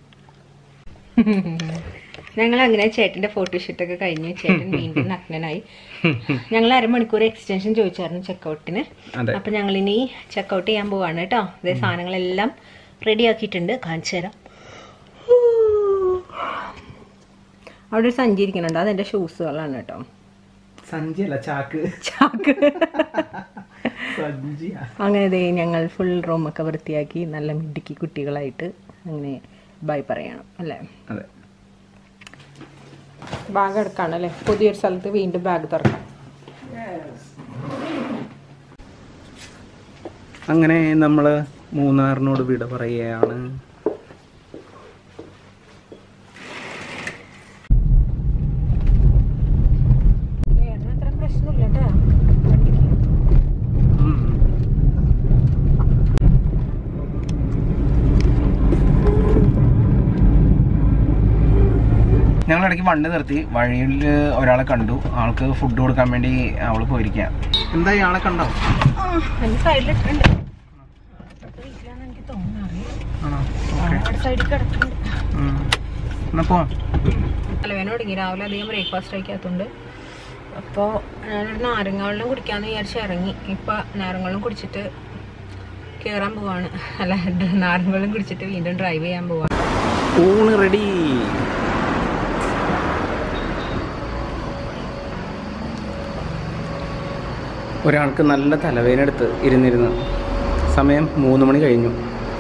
[SPEAKER 1] ഞങ്ങൾ അങ്ങനെ ചേട്ടന്റെ ഫോട്ടോഷൂട്ട് ഒക്കെ കഴിഞ്ഞ് ചേട്ടൻ വീണ്ടും നഗ്നനായി ഞങ്ങൾ അരമണിക്കൂർ എക്സ്റ്റൻഷൻ ചോദിച്ചായിരുന്നു ചെക്കൗട്ടിന്
[SPEAKER 2] അതെ
[SPEAKER 1] അപ്പൊ ഞങ്ങൾ ഇനി ചെക്കൗട്ട് ചെയ്യാൻ പോവാണ് കേട്ടോ ഇതേ സാധനങ്ങളെല്ലാം റെഡി ആക്കിയിട്ടുണ്ട് കാണിച്ചു തരാം അവിടെ ഒരു സഞ്ചി ഇരിക്കുന്നുണ്ട് അതെന്റെ ഷൂസുകളാണ് കേട്ടോ
[SPEAKER 2] സഞ്ചി അല്ല ചാക്ക്
[SPEAKER 1] ചാക്ക്
[SPEAKER 2] സഞ്ചിയാ
[SPEAKER 1] അങ്ങനെ ദേ ഞങ്ങൾ ഫുൾ റൂമൊക്കെ വൃത്തിയാക്കി നല്ല മിടുക്കി കുട്ടികളായിട്ട് അങ്ങനെ ബൈ പറയണം അല്ലേ
[SPEAKER 2] അതെ
[SPEAKER 1] ബാഗ് എടുക്കാണ് അല്ലേ പുതിയൊരു സ്ഥലത്ത് വീണ്ടും ബാഗ് തുറക്കാം
[SPEAKER 2] അങ്ങനെ നമ്മൾ മൂന്നാറിനോട് വിട പറയുകയാണ്
[SPEAKER 1] അത്ര പ്രശ്നമില്ല കേട്ടോ വണ്ടിക്ക്
[SPEAKER 2] ഉം. ഞങ്ങൾ ഇടയ്ക്ക് വണ്ടി നിർത്തി വഴിയിൽ ഒരാളെ കണ്ടു ആൾക്ക് ഫുഡ് കൊടുക്കാൻ വേണ്ടി അവള് പോയിരിക്കുക എന്താ ഇയാളെ കണ്ടോ
[SPEAKER 1] എൻ്റെ സൈഡിലിട്ടുണ്ട് വീട്ടിലാന്ന് എനിക്ക് തോന്നുന്നു
[SPEAKER 2] ആണോ ഓക്കെ
[SPEAKER 1] അവിടെ സൈഡിൽ കിടക്കുന്നുണ്ട്
[SPEAKER 2] എന്നാ പോവാം
[SPEAKER 1] തലവേന തുടങ്ങി രാവിലെ അധികം ബ്രേക്ക്ഫാസ്റ്റ് കഴിക്കാത്തതുകൊണ്ട് അപ്പോൾ ഞാനൊരു നാരങ്ങ വെള്ളം കുടിക്കാമെന്ന് വിചാരിച്ച് ഇറങ്ങി ഇപ്പം നാരങ്ങ വെള്ളം കുടിച്ചിട്ട് കയറാൻ പോവാണ് അല്ല നാരങ്ങ വെള്ളം കുടിച്ചിട്ട് വീണ്ടും ഡ്രൈവ് ചെയ്യാൻ പോവാണ്
[SPEAKER 2] ഊണ് റെഡി ഒരാൾക്ക് നല്ല തലവേദന എടുത്ത് ഇരുന്നിരുന്ന് സമയം മൂന്ന് മണി കഴിഞ്ഞു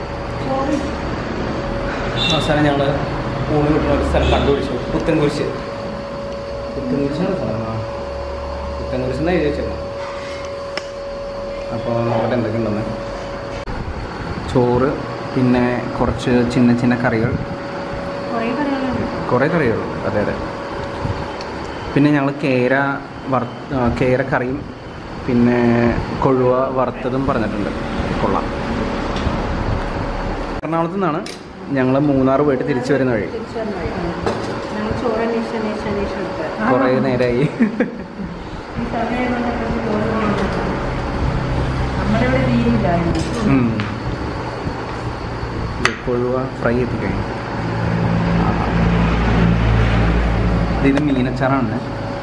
[SPEAKER 2] അവസാനം ഞങ്ങൾ ഊണ് കിട്ടുന്ന ഒരു സ്ഥലം കണ്ടുപിടിച്ചു പുത്തൻകുരിശ് പുത്തൻകുരിശാണ് സ്ഥലം ആ പുത്തൻകുരിശ് എന്നാണ് എഴുതി വെച്ചത് അപ്പോൾ നോക്കട്ടെ എന്തൊക്കെയുണ്ടെന്ന് ചോറ് പിന്നെ കുറച്ച് ചിന്ന ചിന്ന കറികൾ
[SPEAKER 1] കുറേ കറികളുണ്ട്
[SPEAKER 2] കുറേ കറികൾ അതെ അതെ പിന്നെ ഞങ്ങൾ കേര വറ ആ, കേര കറിയും പിന്നെ കൊഴുവ വറുത്തതും പറഞ്ഞിട്ടുണ്ട് കൊള്ളാം എറണാകുളത്തു നിന്നാണ് ഞങ്ങൾ മൂന്നാർ പോയിട്ട് തിരിച്ചു വരുന്ന വഴി
[SPEAKER 1] തിരിച്ചു വന്ന വഴി ഞങ്ങൾ ചോറ് അന്വേഷിച്ച് അന്വേഷിച്ച് അന്വേഷിച്ച് എടുത്തത്
[SPEAKER 2] കുറേ നേരമായി
[SPEAKER 1] ഈ സമയം കൊണ്ട്
[SPEAKER 2] ഉം. ഇത് കൊഴുവ ഫ്രൈ ചെയ്ത് കഴിഞ്ഞു ഇത് മീനച്ചാറാണ്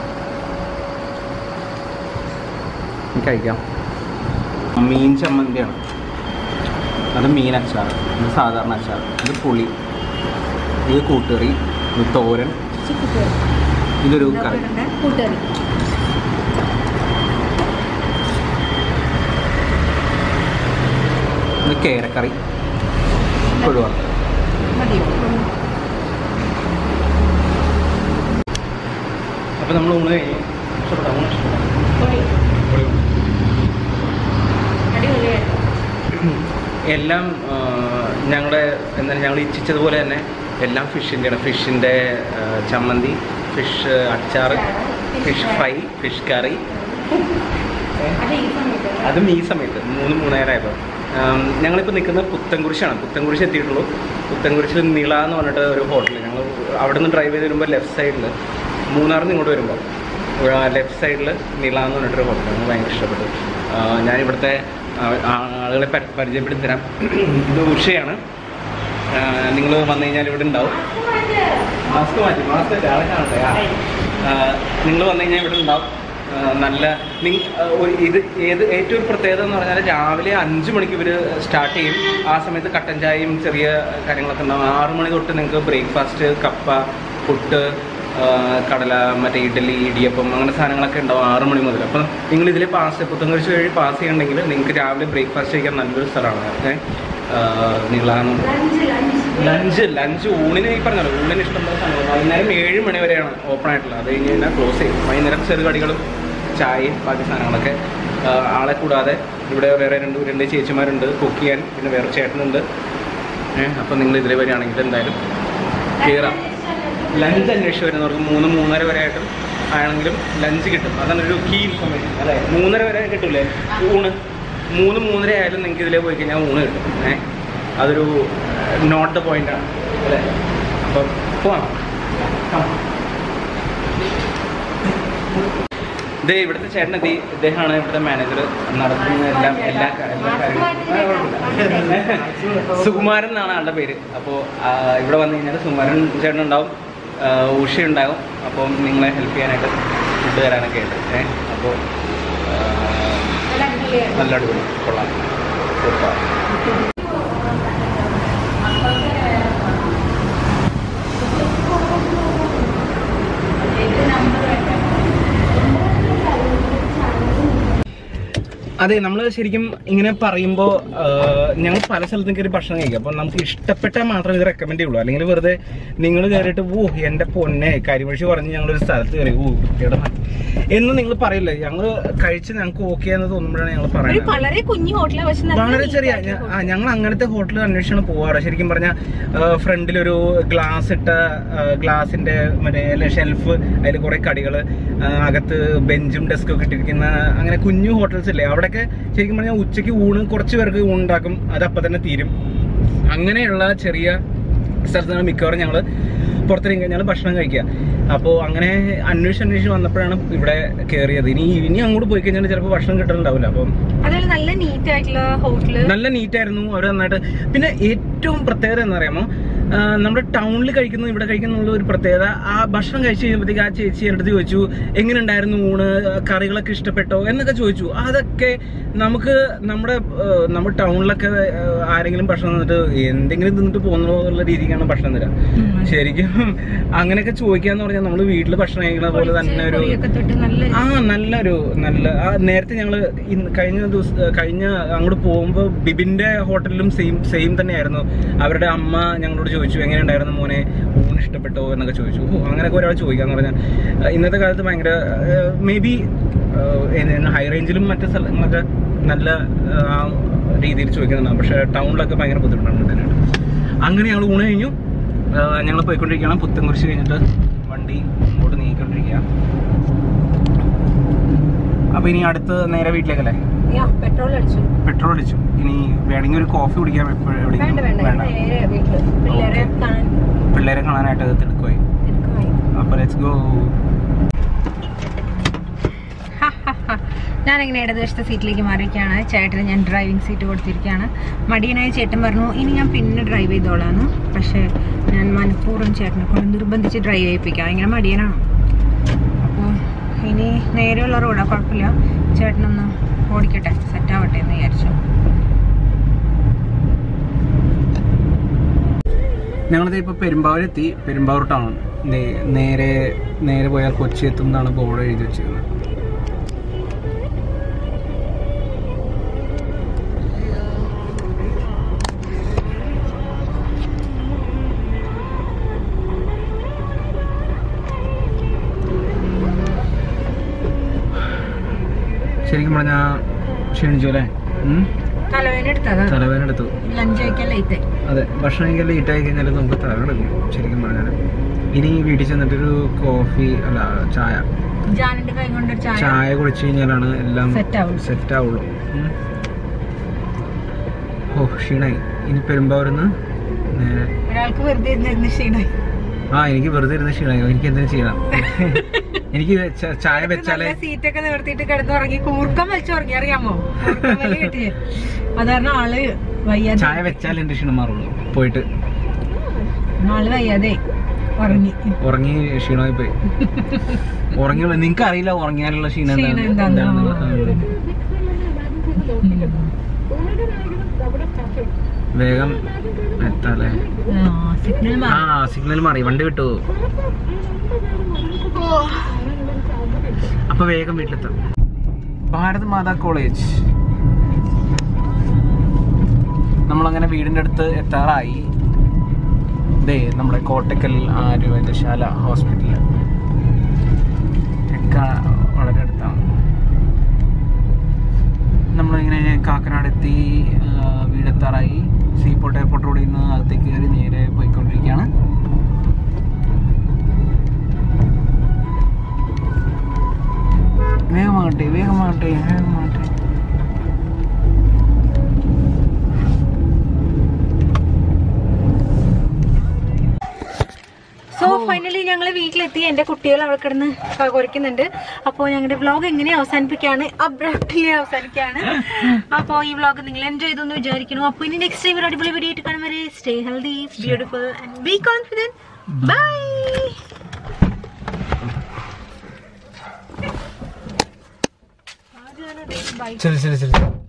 [SPEAKER 2] ഇനി കഴിക്കാം മീൻ ചമ്മന്തിയാണ് അത് മീനച്ചാർ ഇത് സാധാരണ അച്ചാർ ഇത് പുളി ഇത് കൂട്ടുകറി ഇത് തോരൻ ഇതൊരു കറി
[SPEAKER 1] കൂട്ടുകറി
[SPEAKER 2] ഇത് കേരക്കറി കൊഴുവ
[SPEAKER 1] മതിയോ
[SPEAKER 2] അപ്പോൾ നമ്മൾ ഊണ് കഴിഞ്ഞു ഇഷ്ടപ്പെട്ടോ ഊണ് ഇഷ്ടപ്പെട്ടോ
[SPEAKER 1] അടിപൊളിയായിരുന്നു
[SPEAKER 2] എല്ലാം ഞങ്ങളുടെ എന്താണ് ഞങ്ങൾ ഇച്ഛിച്ചതുപോലെ തന്നെ എല്ലാം ഫിഷിൻ്റെയാണ് ഫിഷിൻ്റെ ചമ്മന്തി ഫിഷ് അച്ചാർ ഫിഷ് ഫ്രൈ ഫിഷ് കറി
[SPEAKER 1] അത് ഈ സമയത്ത്
[SPEAKER 2] അതും ഈ സമയത്ത് മൂന്ന് മൂന്നേരമായപ്പോൾ ഞങ്ങളിപ്പോൾ നിൽക്കുന്നത് പുത്തൻകുരിശാണ് പുത്തൻകുരിശ് എത്തിയിട്ടുള്ളൂ പുത്തൻകുരിശിൽ നിള എന്ന് പറഞ്ഞിട്ട് ഒരു ഹോട്ടൽ ഞങ്ങൾ അവിടെ നിന്ന് ഡ്രൈവ് ചെയ്ത് വരുമ്പോൾ ലെഫ്റ്റ് സൈഡിൽ മൂന്നാറിൽ നിന്ന് ഇങ്ങോട്ട് വരുമ്പോൾ ലെഫ്റ്റ് സൈഡിൽ നിള എന്ന് പറഞ്ഞിട്ടൊരു ഹോട്ടൽ ഞങ്ങൾക്ക് ഭയങ്കര ഇഷ്ടപ്പെട്ടു ആ, ഞാനിവിടുത്തെ ആ, ആളുകളെ പരി- പരിചയപ്പെടുത്തി തരാം ഇത് ഉഷയാണ് നിങ്ങൾ വന്നു കഴിഞ്ഞാൽ ഇവിടെ ഉണ്ടാവും മാസ്ക് മാറ്റി മാസ്ക് ആളെ കാണട്ടെ നിങ്ങൾ വന്നു കഴിഞ്ഞാൽ ഇവിടെ ഉണ്ടാവും ആ, നല്ല നിങ് ആ, ഒരു ഇത് ഏത് ഏറ്റവും ഒരു പ്രത്യേകത എന്ന് പറഞ്ഞാൽ രാവിലെ അഞ്ച് മണിക്ക് ഇവർ സ്റ്റാർട്ട് ചെയ്യും ആ സമയത്ത് കട്ടൻ ചായയും ചെറിയ കാര്യങ്ങളൊക്കെ ഉണ്ടാവും ആറ് മണി തൊട്ട് നിങ്ങൾക്ക് ബ്രേക്ക്ഫാസ്റ്റ് കപ്പ പുട്ട് ആ, കടല മറ്റേ ഇഡലി ഇടിയപ്പം അങ്ങനെ സാധനങ്ങളൊക്കെ ഉണ്ടാവും ആറ് മണി മുതൽ അപ്പം നിങ്ങൾ ഇതിൽ പാസ് പുത്തൻകുരിശ് വഴി പാസ് ചെയ്യണമെങ്കിൽ നിങ്ങൾക്ക് രാവിലെ ബ്രേക്ക്ഫാസ്റ്റ് കഴിക്കാൻ നല്ലൊരു സ്ഥലമാണ് ഏഹ് നിങ്ങളാന്ന് ലഞ്ച് ലഞ്ച് ഊണിന് ഈ പറഞ്ഞല്ലോ ഊണിന് ഇഷ്ടംപോലെ സാധനങ്ങൾ വൈകുന്നേരം ഏഴ് മണി വരെയാണ് ഓപ്പൺ ആയിട്ടുള്ളത് അത് കഴിഞ്ഞ് കഴിഞ്ഞാൽ ക്ലോസ് ചെയ്യും വൈകുന്നേരം ചെറുകടികളും ചായയും ബാക്കി സാധനങ്ങളൊക്കെ ആ, ആളെ കൂടാതെ ഇവിടെ വേറെ രണ്ട് രണ്ട് ചേച്ചിമാരുണ്ട് കുക്ക് ചെയ്യാൻ പിന്നെ വേറെ ചേട്ടനുണ്ട് ഏഹ് അപ്പം നിങ്ങൾ ഇതിലെ വരികയാണെങ്കിൽ എന്തായാലും കയറാം ലഞ്ച് അന്വേഷിച്ച് വരുന്നവർക്ക് മൂന്ന് മൂന്നര വരെ ആയിട്ടും ആണെങ്കിലും ലഞ്ച് കിട്ടും അതാണ് ഒരു കീ ഇൻഫർമേഷൻ അല്ലേ മൂന്നര വരെ കിട്ടൂലേ ഊണ് മൂന്ന് മൂന്നര ആയാലും നിങ്ങൾക്ക് ഇതിലേ പോയി കഴിഞ്ഞാൽ ഊണ് കിട്ടും ഏഹ് അതൊരു നോട്ട് ദ പോയിന്റാണ് അല്ലേ അപ്പം പോവാം Come. ഇത് ഇവിടുത്തെ ചേട്ടൻ എത്തി ഇദ്ദേഹമാണ് ഇവിടുത്തെ മാനേജർ നടത്തുന്ന എല്ലാം എല്ലാ കാ- എല്ലാ കാര്യങ്ങളും സുകുമാരൻ എന്നാണ് ആളുടെ പേര് അപ്പോൾ ഇവിടെ വന്നു കഴിഞ്ഞാൽ സുകുമാരൻ ചേട്ടൻ ഉണ്ടാവും ആ, ഉഷ ഉണ്ടാവും അപ്പം നിങ്ങളെ ഹെൽപ്പ് ചെയ്യാനായിട്ട് ഫുഡ് തരാനൊക്കെ ഉണ്ട് ഏഹ് അപ്പോൾ
[SPEAKER 1] നല്ല അടിപൊളിയാണ്
[SPEAKER 2] നല്ല അടിപൊളി കൊള്ളാം സൂപ്പർ അതെ നമ്മൾ ശരിക്കും ഇങ്ങനെ പറയുമ്പോൾ ഞങ്ങൾ പല സ്ഥലത്തും കയറി ഭക്ഷണം കഴിക്കും അപ്പോൾ നമുക്ക് ഇഷ്ടപ്പെട്ടാൽ മാത്രമേ ഇത് റെക്കമെൻഡ് ചെയ്യുള്ളൂ അല്ലെങ്കിൽ വെറുതെ നിങ്ങൾ കയറിയിട്ട് ഓ എൻ്റെ പൊന്നെ കരിമഷി പറഞ്ഞ് ഞങ്ങളൊരു സ്ഥലത്ത് കയറി ഓ വൃത്തിയുടെ മ-" എന്ന് നിങ്ങൾ പറയില്ല ഞങ്ങൾ കഴിച്ച് ഞങ്ങൾക്ക് ഓക്കെ എന്ന് തോന്നുമ്പോഴാണ് ഞങ്ങൾ
[SPEAKER 1] ഒരു
[SPEAKER 2] പറയുന്നത്
[SPEAKER 1] വളരെ കുഞ്ഞു ഹോട്ടലാണ് പക്ഷെ നല്ല
[SPEAKER 2] വളരെ
[SPEAKER 1] neat
[SPEAKER 2] ചെറിയ
[SPEAKER 1] ആയിട്ടുള്ള
[SPEAKER 2] ഞ- ആ, ഞങ്ങൾ അങ്ങനത്തെ ഹോട്ടൽ അന്വേഷിച്ചാണ് പോവാറ് ശരിക്കും പറഞ്ഞാൽ ഫ്രണ്ടിലൊരു ഗ്ലാസ് ഇട്ട ഗ്ലാസിന്റെ മറ്റേ ഷെൽഫ് അതിൽ കുറെ കടികൾ അകത്ത് ബെഞ്ചും ഡെസ്കും ഒക്കെ ഇട്ടിരിക്കുന്ന അങ്ങനെ കുഞ്ഞു ഹോട്ടൽസ് ഇല്ലേ അവിടെയൊക്കെ ശരിക്കും പറഞ്ഞാൽ ഉച്ചയ്ക്ക് ഊണ് കുറച്ച് പേർക്ക് ഊണുണ്ടാക്കും അത് അപ്പം തന്നെ തീരും അങ്ങനെയുള്ള ചെറിയ സ്ഥലത്താണ് മിക്കവാറും ഞങ്ങൾ പുറത്തിറങ്ങി കഴിഞ്ഞാൽ ഭക്ഷണം കഴിക്കുക അപ്പോൾ അങ്ങനെ അന്വേഷിച്ച് അന്വേഷിച്ച് വന്നപ്പോഴാണ് ഇവിടെ കയറിയത് ഇനി ഇനി അങ്ങോട്ട് പോയി കഴിഞ്ഞാൽ ചിലപ്പോൾ ഭക്ഷണം കിട്ടുന്നുണ്ടാവില്ല അപ്പം
[SPEAKER 1] അതുപോലെ നല്ല നീറ്റ് ആയിട്ടുള്ള ഹോട്ടല്
[SPEAKER 2] നല്ല നീറ്റ് ആയിരുന്നു അവർ നന്നായിട്ട് പിന്നെ ഏറ്റവും പ്രത്യേകത എന്ന് പറയുമ്പോൾ ആ, നമ്മുടെ ടൗണിൽ കഴിക്കുന്ന ഇവിടെ കഴിക്കുന്ന ഒരു പ്രത്യേകത ആ ഭക്ഷണം കഴിച്ച് കഴിയുമ്പോഴത്തേക്ക് ആ ചേച്ചി എൻ്റെ അടുത്ത് ചോദിച്ചു എങ്ങനെ ഉണ്ടായിരുന്നു ഊണ് കറികളൊക്കെ ഇഷ്ടപ്പെട്ടോ എന്നൊക്കെ ചോദിച്ചു അതൊക്കെ നമുക്ക് നമ്മുടെ ആ, നമ്മുടെ ടൗണിലൊക്കെ ആ, ആരെങ്കിലും ഭക്ഷണം തന്നിട്ട് എന്തെങ്കിലും തിന്നിട്ട് പോകുന്നോ എന്നുള്ള രീതിക്കാണ് ഭക്ഷണം തരാം ശരിക്കും അങ്ങനെയൊക്കെ ചോദിക്കാന്ന് പറഞ്ഞാൽ നമ്മൾ വീട്ടിൽ ഭക്ഷണം കഴിക്കുന്ന പോലെ തന്നെ ഒരു
[SPEAKER 1] പൊടിയൊക്കെ തൊട്ട് നല്ല
[SPEAKER 2] ആ നല്ലൊരു നല്ല ആ നേരത്തെ ഞങ്ങള് ഇന്ന് കഴിഞ്ഞ ദിവസം കഴിഞ്ഞ അങ്ങോട്ട് പോകുമ്പോൾ ബിബിന്റെ ഹോട്ടലിലും സെയിം സെയിം തന്നെയായിരുന്നു അവരുടെ അമ്മ ഞങ്ങളോട് ചോദിച്ചു എങ്ങനെ ഉണ്ടായിരുന്നു മോനെ ഊണ് ഇഷ്ടപ്പെട്ടോ എന്നൊക്കെ ചോദിച്ചു ഓ അങ്ങനെയൊക്കെ ഒരാൾ ചോദിക്കാന്ന് പറഞ്ഞാൽ ആ, ഇന്നത്തെ കാലത്ത് ഭയങ്കര മേ ബി ഹൈ റേഞ്ചിലും മറ്റു സ്ഥലങ്ങളൊക്കെ നല്ല ആ, രീതിയിൽ ചോദിക്കുന്നുണ്ടാവും പക്ഷേ ടൗണിലൊക്കെ ഭയങ്കര ബുദ്ധിമുട്ടാണ് കിട്ടാനായിട്ട് അങ്ങനെ ഞങ്ങൾ ഊണ് കഴിഞ്ഞു ഞങ്ങൾ പോയിക്കൊണ്ടിരിക്കുകയാണ് പുത്തൻകുരിശ് കഴിഞ്ഞിട്ട് വണ്ടി ഇങ്ങോട്ട് നീക്കിക്കൊണ്ടിരിക്കുക അപ്പൊ ഇനി അടുത്ത് നേരെ വീട്ടിലേക്കല്ലേ
[SPEAKER 1] പെട്രോൾ അടിച്ചു
[SPEAKER 2] പെട്രോൾ അടിച്ചു ഇനി വേണമെങ്കിൽ ഒരു കോഫി കുടിക്കാൻ എപ്പോഴും
[SPEAKER 1] വേണ്ട
[SPEAKER 2] എവിടെയെങ്കിലും
[SPEAKER 1] വേണ്ട നേരെ വീട്ടില് പിള്ളേരെ കാണാൻ
[SPEAKER 2] പിള്ളേരെ കാണാനായിട്ട് തിടുക്കമായി
[SPEAKER 1] തിരക്കുമായി
[SPEAKER 2] അപ്പൊ ലെറ്റ്സ് ഗോ
[SPEAKER 1] ഞാനിങ്ങനെ ഇടതുവശത്തെ സീറ്റിലേക്ക് മാറിയിരിക്കുകയാണ് ചേട്ടന് ഞാൻ ഡ്രൈവിംഗ് സീറ്റ് കൊടുത്തിരിക്കുകയാണ് മടിയനായ ചേട്ടൻ പറഞ്ഞു ഇനി ഞാൻ പിന്നെ ഡ്രൈവ് ചെയ്തോളാന്ന് പക്ഷേ ഞാൻ മനഃപൂർവ്വം ചേട്ടനെ കൊണ്ട് നിർബന്ധിച്ച് ഡ്രൈവ് ചെയ്യിപ്പിക്കാം ഇങ്ങനെ മടിയനാണ് അപ്പോൾ ഇനി നേരെയുള്ള റോഡാ കുഴപ്പമില്ല ചേട്ടനൊന്ന് ഓടിക്കട്ടെ സെറ്റ് ആവട്ടെ എന്ന് വിചാരിച്ചു
[SPEAKER 4] ഞങ്ങളിത് ഇപ്പോൾ പെരുമ്പാവൂർ എത്തി പെരുമ്പാവൂർ ടൗൺ നേ- നേരെ നേരെ പോയാൽ കൊച്ചി എത്തും എന്നാണ് ബോർഡ് എഴുതി വെച്ചിരുന്നത് ശരിക്കും പറഞ്ഞാൽ ക്ഷീണിച്ചു അല്ലേ ഉം?
[SPEAKER 1] തലവേന എടുത്തതാ
[SPEAKER 4] തലവേദന എടുത്തു
[SPEAKER 1] ലഞ്ച് കഴിക്കാൻ ലേറ്റ്
[SPEAKER 4] അതെ ഭക്ഷണം കഴിക്കാൻ ലേറ്റ് ആയി കഴിഞ്ഞാൽ നമുക്ക് തലകടക്കും ശരിക്കും പറഞ്ഞാൽ ഇനി വീട്ടിൽ ചെന്നിട്ടൊരു കോഫി അല്ല ചായ
[SPEAKER 1] ജാനിന്റെ കൈ കൊണ്ട് ഒരു ചായ
[SPEAKER 4] ചായ കുടിച്ചു കഴിഞ്ഞാലാണ് എല്ലാം
[SPEAKER 1] Set ആവുള്ളൂ.
[SPEAKER 4] സെറ്റ് ആവുള്ളൂ ഉം. ഓ ക്ഷീണായി ഇനി പെരുമ്പാവൂർന്ന് നേരെ
[SPEAKER 1] ഒരാൾക്ക് വെറുതെ ഇരുന്നിരുന്ന് ക്ഷീണായി
[SPEAKER 4] ആ എനിക്ക് വെറുതെ ഇരുന്ന് ക്ഷീണായി എനിക്ക് എന്തിനു ചെയ്യണം എനിക്ക് ച- ചായ വെച്ചാലേ
[SPEAKER 1] സീറ്റൊക്കെ നിവർത്തിയിട്ട് കിടന്നുറങ്ങി കൂർക്കം വലിച്ചു ഉറങ്ങി അറിയാമോ കൂർക്കം വലി കിട്ടിയേ അതാരണം ആള് വയ്യാതെ
[SPEAKER 4] ചായ വെച്ചാൽ എന്റെ ക്ഷീണം മാറുള്ളൂ പോയിട്ട്
[SPEAKER 1] ആള് വയ്യാതെ ഉറങ്ങി
[SPEAKER 4] ഉറങ്ങി ക്ഷീണമായി പോയി ഉറങ്ങി നിങ്ങൾക്ക് അറിയില്ല ഉറങ്ങിയാലുള്ള ക്ഷീണം
[SPEAKER 1] ക്ഷീണം
[SPEAKER 4] എന്താണ്
[SPEAKER 1] എന്താന്ന്.
[SPEAKER 4] എന്താണെന്ന്. വേഗം എത്താല്ലേ
[SPEAKER 1] സിഗ്നൽ
[SPEAKER 4] ആ സിഗ്നൽ മാറി വണ്ടി വിട്ടു അപ്പൊ വേഗം വീട്ടിലെത്താം ഭാരത് മാതാ കോളേജ് നമ്മളങ്ങനെ വീടിന്റെ അടുത്ത് എത്താറായി ദേ നമ്മുടെ കോട്ടക്കൽ ആയുർവേദശാല ഹോസ്പിറ്റല് ഒക്കെ വളരെ അടുത്താണ് നമ്മളിങ്ങനെ കാക്കനാട് എത്തി ആ, വീടെത്താറായി സീപോർട്ട് എയർപോർട്ട് റോഡിൽ നിന്ന് അകത്തേക്ക് കയറി നേരെ പോയിക്കൊണ്ടിരിക്കുകയാണ് വേഗമാകട്ടെ വേഗമാകട്ടെ വേഗമാകട്ടെ
[SPEAKER 1] സോ ഫൈനലി ഞങ്ങൾ വീട്ടിലെത്തി എന്റെ കുട്ടികൾ അവിടെ കിടന്ന് കുരയ്ക്കുന്നുണ്ട് അപ്പോൾ ഞങ്ങളുടെ വ്ലോഗ് എങ്ങനെ അവസാനിപ്പിക്കുകയാണ് അബ്രാപ്റ്റിലി അവസാനിക്കുകയാണ് അപ്പോൾ ഈ വ്ലോഗ് നിങ്ങൾ എൻജോയ് ചെയ്തെന്ന് വിചാരിക്കുന്നു അപ്പോൾ ഇനി നെക്സ്റ്റ് ടൈം ഒരു അടിപൊളി വീഡിയോ ആയിട്ട് കാണും വരെ stay healthy beautiful and be confident bye
[SPEAKER 4] ശരി ശരി ശരി